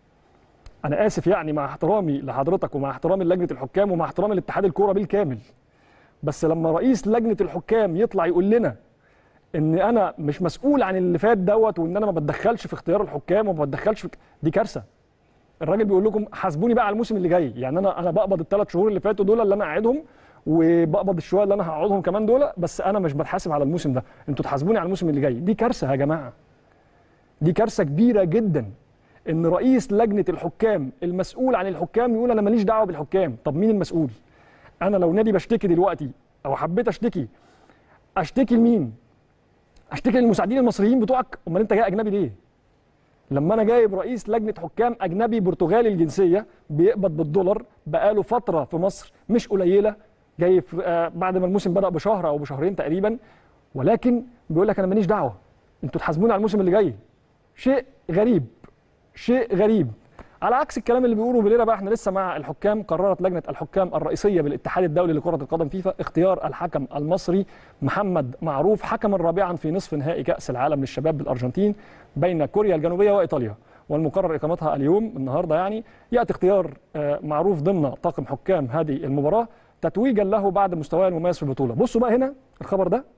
انا اسف يعني مع احترامي لحضرتك ومع احترامي لجنه الحكام ومع احترامي لاتحاد الكوره بالكامل بس لما رئيس لجنه الحكام يطلع يقول لنا ان انا مش مسؤول عن اللي فات دوت وان انا ما بتدخلش في اختيار الحكام وما بتدخلش في دي كارثه الراجل بيقول لكم حاسبوني بقى على الموسم اللي جاي يعني انا انا بقبض الثلاث شهور اللي فاتوا دول اللي انا قاعدهم وبقبض الشويه اللي انا هقعدهم كمان دول بس انا مش بتحاسب على الموسم ده انتوا تحاسبوني على الموسم اللي جاي دي كارثه يا جماعه دي كارثه كبيره جدا ان رئيس لجنه الحكام المسؤول عن الحكام يقول انا ماليش دعوه بالحكام طب مين المسؤول انا لو نادي بشتكي دلوقتي او حبيت اشتكي اشتكي لمين اشتكي للمساعدين المصريين بتوعك امال انت جاي اجنبي ليه لما انا جايب رئيس لجنه حكام اجنبي برتغالي الجنسيه بيقبض بالدولار بقاله فتره في مصر مش قليله جاي في آه بعد ما الموسم بدا بشهر او بشهرين تقريبا ولكن بيقول لك انا ماليش دعوه انتوا تحاسبوني على الموسم اللي جاي شيء غريب شيء غريب على عكس الكلام اللي بيقوله بليرا بقى احنا لسه مع الحكام قررت لجنه الحكام الرئيسيه بالاتحاد الدولي لكره القدم فيفا اختيار الحكم المصري محمد معروف حكما رابعا في نصف نهائي كاس العالم للشباب بالارجنتين بين كوريا الجنوبيه وايطاليا والمقرر اقامتها اليوم النهارده يعني ياتي اختيار آه، معروف ضمن طاقم حكام هذه المباراه تتويجا له بعد مستواه المميز في البطوله بصوا بقى هنا الخبر ده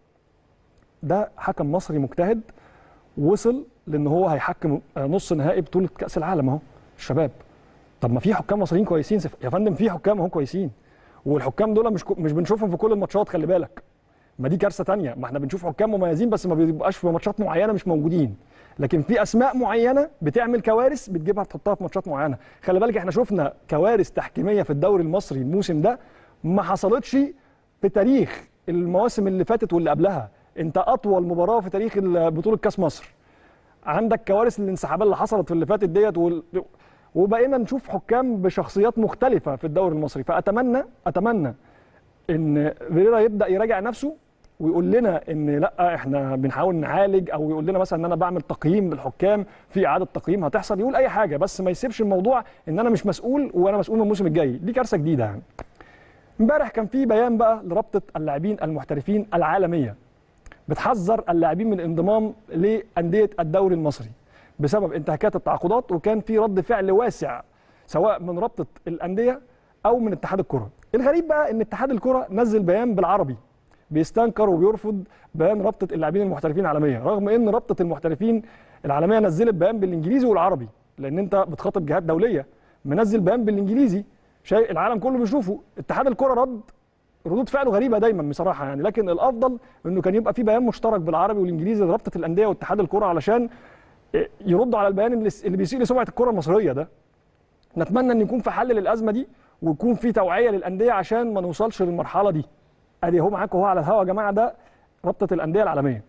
ده حكم مصري مجتهد وصل لان هو هيحكم آه، نص نهائي بطوله كاس العالم اهو الشباب طب ما في حكام مصريين كويسين سف- يا فندم في حكام اهو كويسين والحكام دول مش كو- مش بنشوفهم في كل الماتشات خلي بالك ما دي كارثه تانية ما احنا بنشوف حكام مميزين بس ما بيبقاش في ماتشات معينه مش موجودين لكن في اسماء معينه بتعمل كوارث بتجيبها تحطها في ماتشات معينه خلي بالك احنا شفنا كوارث تحكيميه في الدوري المصري الموسم ده ما حصلتش في تاريخ المواسم اللي فاتت واللي قبلها انت اطول مباراه في تاريخ بطوله كاس مصر عندك كوارث الانسحابات اللي حصلت في اللي فاتت ديت وال... وبقينا نشوف حكام بشخصيات مختلفه في الدوري المصري فاتمنى اتمنى ان فيريرا يبدا يراجع نفسه ويقول لنا ان لا احنا بنحاول نعالج او يقول لنا مثلا ان انا بعمل تقييم للحكام في اعاده تقييم هتحصل يقول اي حاجه بس ما يسيبش الموضوع ان انا مش مسؤول وانا مسؤول من الموسم الجاي دي كارثه جديده يعني امبارح كان في بيان بقى لرابطه اللاعبين المحترفين العالميه بتحذر اللاعبين من الانضمام لانديه الدوري المصري بسبب انتهاكات التعاقدات وكان في رد فعل واسع سواء من رابطه الانديه او من اتحاد الكره الغريب بقى ان اتحاد الكره نزل بيان بالعربي بيستنكر وبيرفض بيان رابطه اللاعبين المحترفين العالميه رغم ان رابطه المحترفين العالميه نزلت بيان بالانجليزي والعربي لان انت بتخاطب جهات دوليه منزل بيان بالانجليزي شيء العالم كله بيشوفه اتحاد الكره رد ردود فعله غريبه دايما بصراحه يعني لكن الافضل انه كان يبقى في بيان مشترك بالعربي والانجليزي لرابطه الانديه واتحاد الكره علشان يردوا على البيان اللي اللي بيسيء لسمعه الكره المصريه ده نتمنى ان يكون في حل للازمه دي ويكون في توعيه للانديه عشان ما نوصلش للمرحله دي ادي اهو معاكم اهو على الهوا يا جماعه ده رابطه الانديه العالميه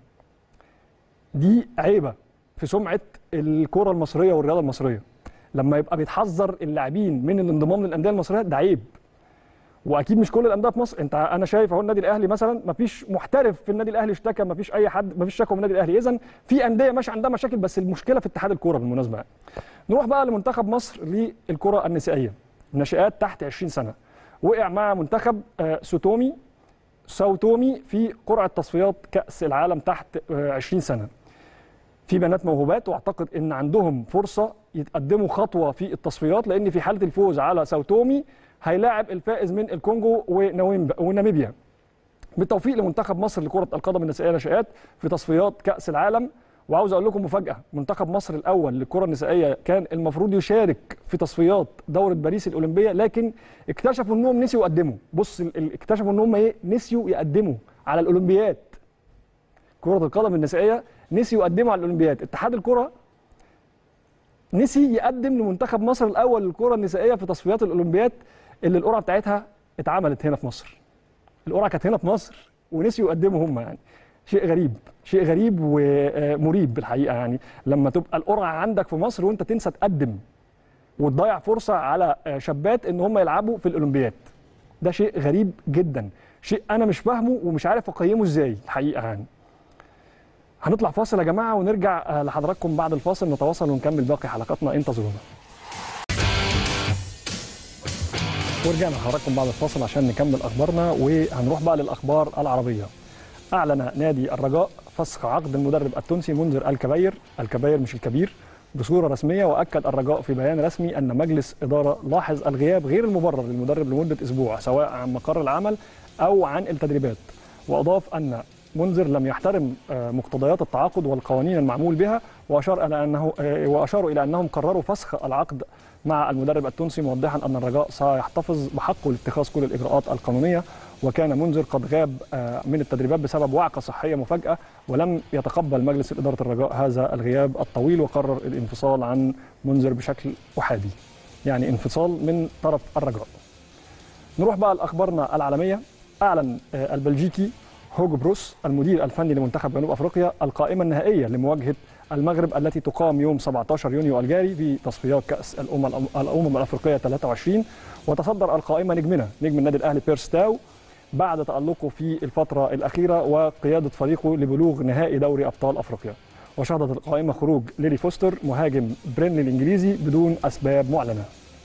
دي عيبه في سمعه الكره المصريه والرياضه المصريه لما يبقى بيتحذر اللاعبين من الانضمام للانديه المصريه ده عيب واكيد مش كل الانديه في مصر انت انا شايف اهو النادي الاهلي مثلا ما فيش محترف في النادي الاهلي اشتكى ما فيش اي حد ما فيش شكوى من النادي الاهلي اذا في انديه ماشي عندها مشاكل بس المشكله في اتحاد الكوره بالمناسبه يعني. نروح بقى لمنتخب مصر للكره النسائيه ناشئات تحت 20 سنه وقع مع منتخب آه، سوتومي ساوتومي في قرعه تصفيات كاس العالم تحت آه، 20 سنه في بنات موهوبات واعتقد ان عندهم فرصه يتقدموا خطوه في التصفيات لان في حاله الفوز على ساوتومي هيلاعب الفائز من الكونغو ونويمب- وناميبيا بالتوفيق لمنتخب مصر لكره القدم النسائيه ناشئات في تصفيات كاس العالم وعاوز اقول لكم مفاجاه منتخب مصر الاول للكره النسائيه كان المفروض يشارك في تصفيات دوره باريس الاولمبيه لكن اكتشفوا انهم نسيوا يقدموا بص ال- ال- اكتشفوا ان هم ايه نسيوا يقدموا على الاولمبياد كره القدم النسائيه نسيوا يقدموا على الاولمبياد اتحاد الكره نسي يقدم لمنتخب مصر الاول للكره النسائيه في تصفيات الاولمبياد اللي القرعه بتاعتها اتعملت هنا في مصر القرعه كانت هنا في مصر ونسيوا يقدموا هم يعني شيء غريب شيء غريب ومريب بالحقيقه يعني لما تبقى القرعه عندك في مصر وانت تنسى تقدم وتضيع فرصه على شابات ان هم يلعبوا في الاولمبياد ده شيء غريب جدا شيء انا مش فاهمه ومش عارف اقيمه ازاي الحقيقه يعني هنطلع فاصل يا جماعه ونرجع آه، لحضراتكم بعد الفاصل نتواصل ونكمل باقي حلقاتنا انتظرونا ورجعنا لحضراتكم بعد الفاصل عشان نكمل اخبارنا وهنروح بقى للاخبار العربيه اعلن نادي الرجاء فسخ عقد المدرب التونسي منذر الكبير الكبير مش الكبير بصوره رسميه واكد الرجاء في بيان رسمي ان مجلس اداره لاحظ الغياب غير المبرر للمدرب لمده اسبوع سواء عن مقر العمل او عن التدريبات واضاف ان منذر لم يحترم آه، مقتضيات التعاقد والقوانين المعمول بها واشار الى انه آه، واشاروا الى انهم قرروا فسخ العقد مع المدرب التونسي موضحا ان الرجاء سيحتفظ بحقه لاتخاذ كل الاجراءات القانونيه وكان منذر قد غاب آه، من التدريبات بسبب وعكه صحيه مفاجاه ولم يتقبل مجلس اداره الرجاء هذا الغياب الطويل وقرر الانفصال عن منذر بشكل احادي يعني انفصال من طرف الرجاء نروح بقى لاخبارنا العالميه اعلن آه، البلجيكي هوج بروس المدير الفني لمنتخب جنوب افريقيا القائمه النهائيه لمواجهه المغرب التي تقام يوم 17 يونيو الجاري في تصفيات كاس الامم الامم الافريقيه 23 وتصدر القائمه نجمنا نجم النادي الاهلي بيرس تاو بعد تألقه في الفترة الأخيرة وقيادة فريقه لبلوغ نهائي دوري أبطال أفريقيا وشهدت القائمة خروج ليلي فوستر مهاجم برينلي الإنجليزي بدون أسباب معلنة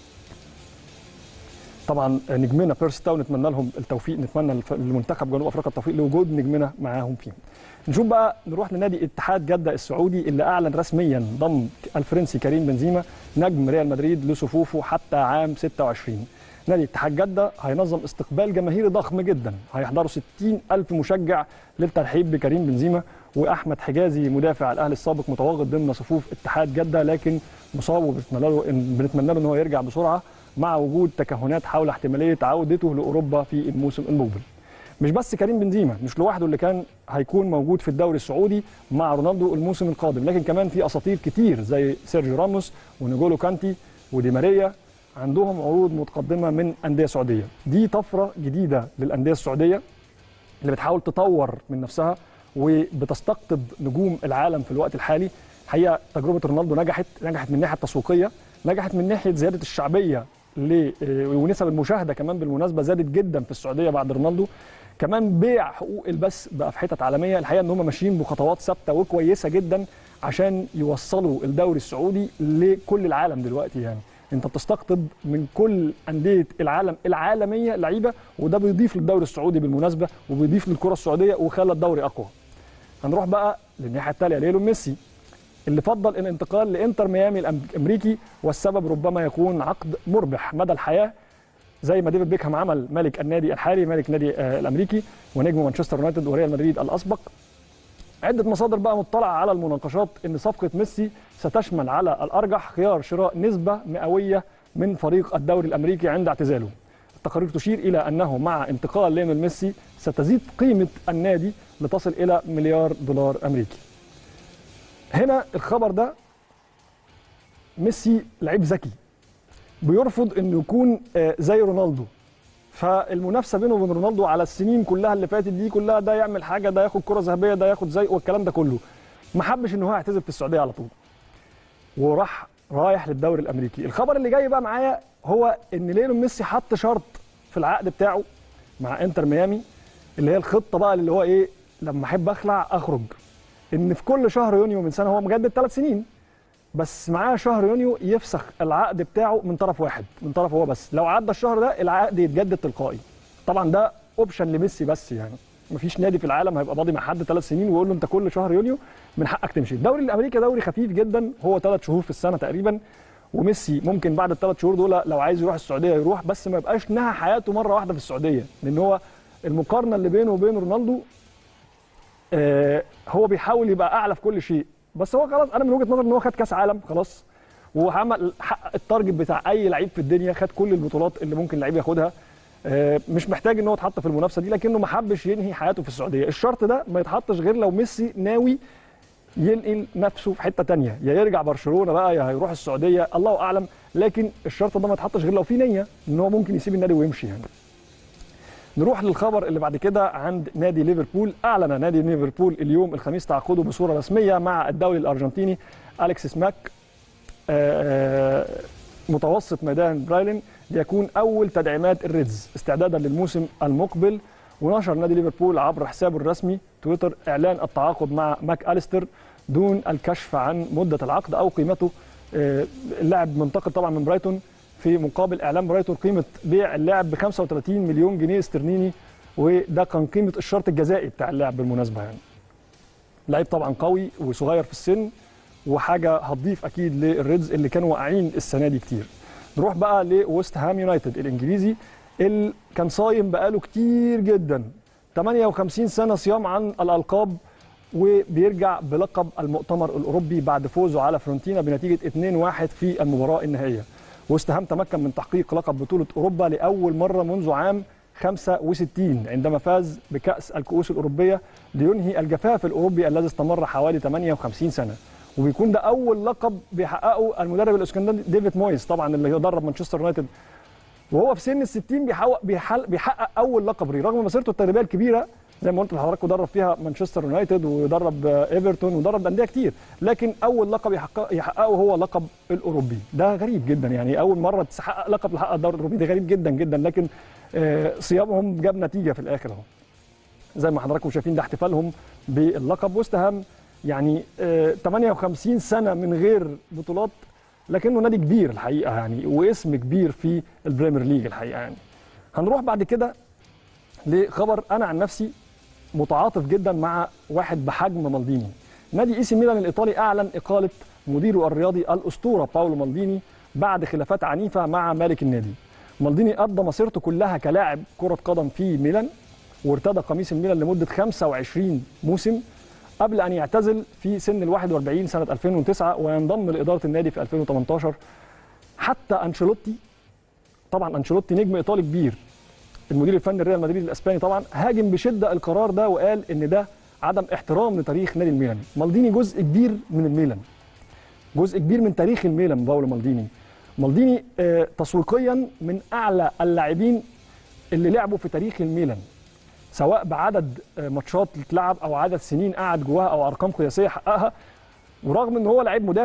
طبعا نجمنا بيرس تاو نتمنى لهم التوفيق نتمنى الف- لمنتخب جنوب افريقيا التوفيق لوجود نجمنا معاهم فيهم نشوف بقى نروح لنادي اتحاد جده السعودي اللي اعلن رسميا ضم الفرنسي كريم بنزيما نجم ريال مدريد لصفوفه حتى عام 26 نادي اتحاد جده هينظم استقبال جماهيري ضخم جدا هيحضروا 60 الف مشجع للترحيب بكريم بنزيما واحمد حجازي مدافع الاهلي السابق متواجد ضمن صفوف اتحاد جده لكن مصاب وبنتمنى له إن- بنتمنى له ان هو يرجع بسرعه مع وجود تكهنات حول احتماليه عودته لاوروبا في الموسم المقبل. مش بس كريم بنزيما مش لوحده اللي كان هيكون موجود في الدوري السعودي مع رونالدو الموسم القادم لكن كمان في اساطير كتير زي سيرجيو راموس ونيجولو كانتي ودي ماريا عندهم عروض متقدمه من انديه سعوديه دي طفره جديده للانديه السعوديه اللي بتحاول تطور من نفسها وبتستقطب نجوم العالم في الوقت الحالي الحقيقه تجربه رونالدو نجحت نجحت من الناحيه التسويقيه نجحت من ناحيه زياده الشعبيه ل آه، ونسب المشاهده كمان بالمناسبه زادت جدا في السعوديه بعد رونالدو كمان بيع حقوق البث بقى في حتت عالميه الحقيقه ان هم ماشيين بخطوات ثابته وكويسه جدا عشان يوصلوا الدوري السعودي لكل العالم دلوقتي يعني انت بتستقطب من كل انديه العالم العالميه لعيبه وده بيضيف للدوري السعودي بالمناسبه وبيضيف للكره السعوديه وخلى الدوري اقوى هنروح بقى للناحيه التاليه ليلو ميسي اللي فضل الانتقال لانتر ميامي الامريكي والسبب ربما يكون عقد مربح مدى الحياه زي ما ديفيد بيكهام عمل ملك النادي الحالي ملك النادي آه، الامريكي ونجم مانشستر يونايتد وريال مدريد الاسبق عده مصادر بقى مطلعه على المناقشات ان صفقه ميسي ستشمل على الارجح خيار شراء نسبه مئويه من فريق الدوري الامريكي عند اعتزاله التقارير تشير الى انه مع انتقال ليونيل ميسي ستزيد قيمه النادي لتصل الى مليار دولار امريكي هنا الخبر ده ميسي لعيب ذكي بيرفض انه يكون آه، زي رونالدو فالمنافسه بينه وبين رونالدو على السنين كلها اللي فاتت دي كلها ده يعمل حاجه ده ياخد كره ذهبيه ده ياخد زي والكلام ده كله ما حبش ان هو يعتزل في السعوديه على طول وراح رايح للدوري الامريكي الخبر اللي جاي بقى معايا هو ان ليونيل ميسي حط شرط في العقد بتاعه مع انتر ميامي اللي هي الخطه بقى اللي هو ايه لما احب اخلع اخرج ان في كل شهر يونيو من سنه هو مجدد ثلاث سنين بس معاه شهر يونيو يفسخ العقد بتاعه من طرف واحد من طرف هو بس لو عدى الشهر ده العقد يتجدد تلقائي طبعا ده اوبشن لميسي بس يعني مفيش نادي في العالم هيبقى ماضي مع حد ثلاث سنين ويقول له انت كل شهر يونيو من حقك تمشي الدوري الامريكي دوري خفيف جدا هو ثلاث شهور في السنه تقريبا وميسي ممكن بعد الثلاث شهور دول لو عايز يروح السعوديه يروح بس ما يبقاش نهى حياته مره واحده في السعوديه لان هو المقارنه اللي بينه وبين رونالدو آه، هو بيحاول يبقى اعلى في كل شيء بس هو خلاص انا من وجهه نظري ان هو خد كاس عالم خلاص وعمل حقق التارجت بتاع اي لعيب في الدنيا خد كل البطولات اللي ممكن لعيب ياخدها آه، مش محتاج ان هو يتحط في المنافسه دي لكنه ما حبش ينهي حياته في السعوديه الشرط ده ما يتحطش غير لو ميسي ناوي ينقل نفسه في حته تانية يا يرجع برشلونه بقى يا هيروح السعوديه الله اعلم لكن الشرط ده ما يتحطش غير لو في نيه ان هو ممكن يسيب النادي ويمشي يعني نروح للخبر اللي بعد كده عند نادي ليفربول اعلن نادي ليفربول اليوم الخميس تعاقده بصوره رسميه مع الدولي الارجنتيني اليكسيس ماك آه، متوسط ميدان برايلين ليكون اول تدعيمات الريدز استعدادا للموسم المقبل ونشر نادي ليفربول عبر حسابه الرسمي تويتر اعلان التعاقد مع ماك اليستر دون الكشف عن مده العقد او قيمته آه، اللاعب منتقل طبعا من برايتون في مقابل اعلان برايتون قيمه بيع اللاعب ب 35 مليون جنيه استرليني وده كان قيمه الشرط الجزائي بتاع اللاعب بالمناسبه يعني لعيب طبعا قوي وصغير في السن وحاجه هتضيف اكيد للريدز اللي كانوا واقعين السنه دي كتير نروح بقى لويست هام يونايتد الانجليزي اللي كان صايم بقاله كتير جدا 58 سنه صيام عن الالقاب وبيرجع بلقب المؤتمر الاوروبي بعد فوزه على فرونتينا بنتيجه 2-1 في المباراه النهائيه ويست هام تمكن من تحقيق لقب بطوله اوروبا لاول مره منذ عام 65 عندما فاز بكاس الكؤوس الاوروبيه لينهي الجفاف الاوروبي الذي استمر حوالي 58 سنه وبيكون ده اول لقب بيحققه المدرب الاسكندري ديفيد مويس طبعا اللي درب مانشستر يونايتد وهو في سن ال 60 بيحقق بيحل بيحقق اول لقب ليه رغم مسيرته التدريبيه الكبيره زي ما قلت لحضراتكم درب فيها مانشستر يونايتد ودرب آه، ايفرتون ودرب انديه كتير لكن اول لقب يحقق يحققه هو لقب الاوروبي ده غريب جدا يعني اول مره تحقق لقب لحقق الدوري الاوروبي ده غريب جدا جدا لكن آه، صيامهم جاب نتيجه في الاخر اهو زي ما حضراتكم شايفين ده احتفالهم باللقب وست هام يعني آه، 58 سنه من غير بطولات لكنه نادي كبير الحقيقه يعني واسم كبير في البريمير ليج الحقيقه يعني هنروح بعد كده لخبر انا عن نفسي متعاطف جدا مع واحد بحجم مالديني نادي اي سي ميلان الايطالي اعلن اقاله مديره الرياضي الاسطوره باولو مالديني بعد خلافات عنيفه مع مالك النادي مالديني قضى مسيرته كلها كلاعب كره قدم في ميلان وارتدى قميص الميلان لمده 25 موسم قبل ان يعتزل في سن ال 41 سنه 2009 وينضم لاداره النادي في 2018 حتى انشيلوتي طبعا انشيلوتي نجم ايطالي كبير المدير الفني لريال مدريد الاسباني طبعا هاجم بشده القرار ده وقال ان ده عدم احترام لتاريخ نادي الميلان مالديني جزء كبير من الميلان جزء كبير من تاريخ الميلان باولو مالديني مالديني آه، تسويقيا من اعلى اللاعبين اللي لعبوا في تاريخ الميلان سواء بعدد آه، ماتشات اتلعب او عدد سنين قعد جواها او ارقام قياسيه حققها ورغم ان هو لعيب مدافع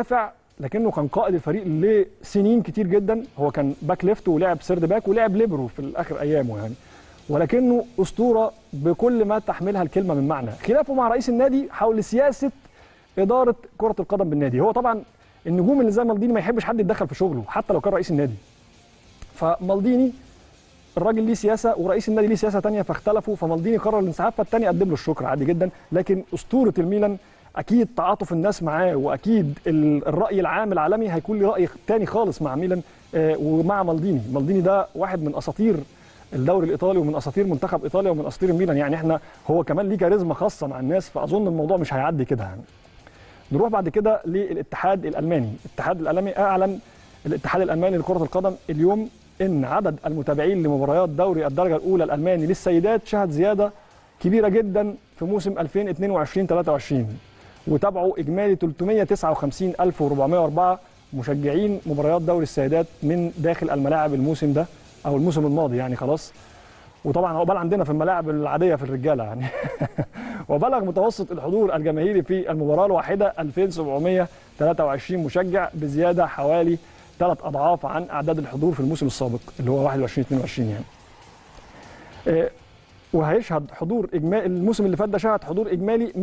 لكنه كان قائد الفريق لسنين كتير جدا هو كان باك ليفت ولعب سيرد باك ولعب ليبرو في اخر ايامه يعني ولكنه اسطوره بكل ما تحملها الكلمه من معنى خلافه مع رئيس النادي حول سياسه اداره كره القدم بالنادي هو طبعا النجوم اللي زي مالديني ما يحبش حد يتدخل في شغله حتى لو كان رئيس النادي فمالديني الراجل ليه سياسه ورئيس النادي ليه سياسه تانية فاختلفوا فمالديني قرر الانسحاب فالتاني قدم له الشكر عادي جدا لكن اسطوره الميلان اكيد تعاطف الناس معاه واكيد ال- الراي العام العالمي هيكون له راي تاني خالص مع ميلان آه، ومع مالديني مالديني ده واحد من اساطير الدوري الايطالي ومن اساطير منتخب ايطاليا ومن اساطير الميلان يعني احنا هو كمان ليه كاريزما خاصه مع الناس فاظن الموضوع مش هيعدي كده يعني نروح بعد كده للاتحاد الالماني الاتحاد الالماني اعلن الاتحاد الالماني لكره القدم اليوم ان عدد المتابعين لمباريات دوري الدرجه الاولى الالماني للسيدات شهد زياده كبيره جدا في موسم 2022 23 وتابعوا اجمالي 359404 مشجعين مباريات دوري السيدات من داخل الملاعب الموسم ده او الموسم الماضي يعني خلاص وطبعا عقبال عندنا في الملاعب العاديه في الرجاله يعني وبلغ متوسط الحضور الجماهيري في المباراه الواحده 2723 مشجع بزياده حوالي ثلاث اضعاف عن اعداد الحضور في الموسم السابق اللي هو 21 22 يعني. آه، وهيشهد حضور اجمالي الموسم اللي فات ده شهد حضور اجمالي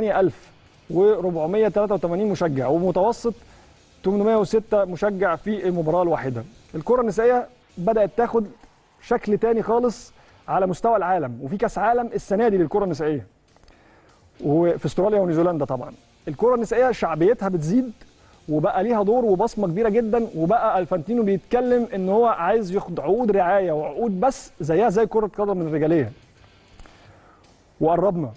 108483 مشجع ومتوسط 806 مشجع في المباراه الواحده. الكره النسائيه بدات تاخد شكل تاني خالص على مستوى العالم وفي كاس عالم السنه دي للكره النسائيه. وفي استراليا ونيوزيلندا طبعا. الكره النسائيه شعبيتها بتزيد وبقى ليها دور وبصمه كبيره جدا وبقى الفانتينو بيتكلم ان هو عايز ياخد عقود رعايه وعقود بس زيها زي كره القدم الرجاليه. وقربنا.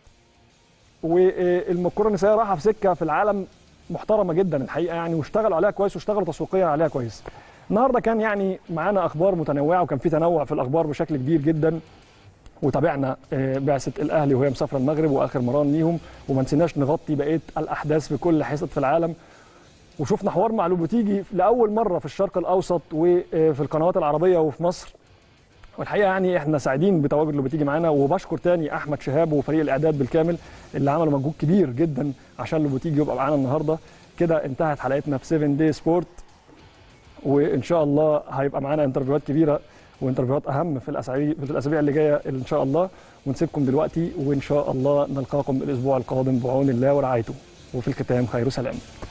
والكره النسائيه رايحه في سكه في العالم محترمه جدا الحقيقه يعني واشتغلوا عليها كويس واشتغلوا تسويقيا عليها كويس. النهارده كان يعني معانا اخبار متنوعه وكان في تنوع في الاخبار بشكل كبير جدا وتابعنا آه، بعثه الاهلي وهي مسافره المغرب واخر مران ليهم وما نسيناش نغطي بقيه الاحداث في كل حتت في العالم وشفنا حوار مع لوبوتيجي لاول مره في الشرق الاوسط وفي القنوات العربيه وفي مصر والحقيقه يعني احنا سعيدين بتواجد لوبوتيجي معانا وبشكر تاني احمد شهاب وفريق الاعداد بالكامل اللي عملوا مجهود كبير جدا عشان لوبوتيجي يبقى معانا النهارده كده انتهت حلقتنا في 7 دي سبورت وان شاء الله هيبقى معانا انترفيوهات كبيره وانترفيوهات اهم في الاسابيع في الاسابيع اللي جايه ان شاء الله ونسيبكم دلوقتي وان شاء الله نلقاكم الاسبوع القادم بعون الله ورعايته وفي الختام خير سلام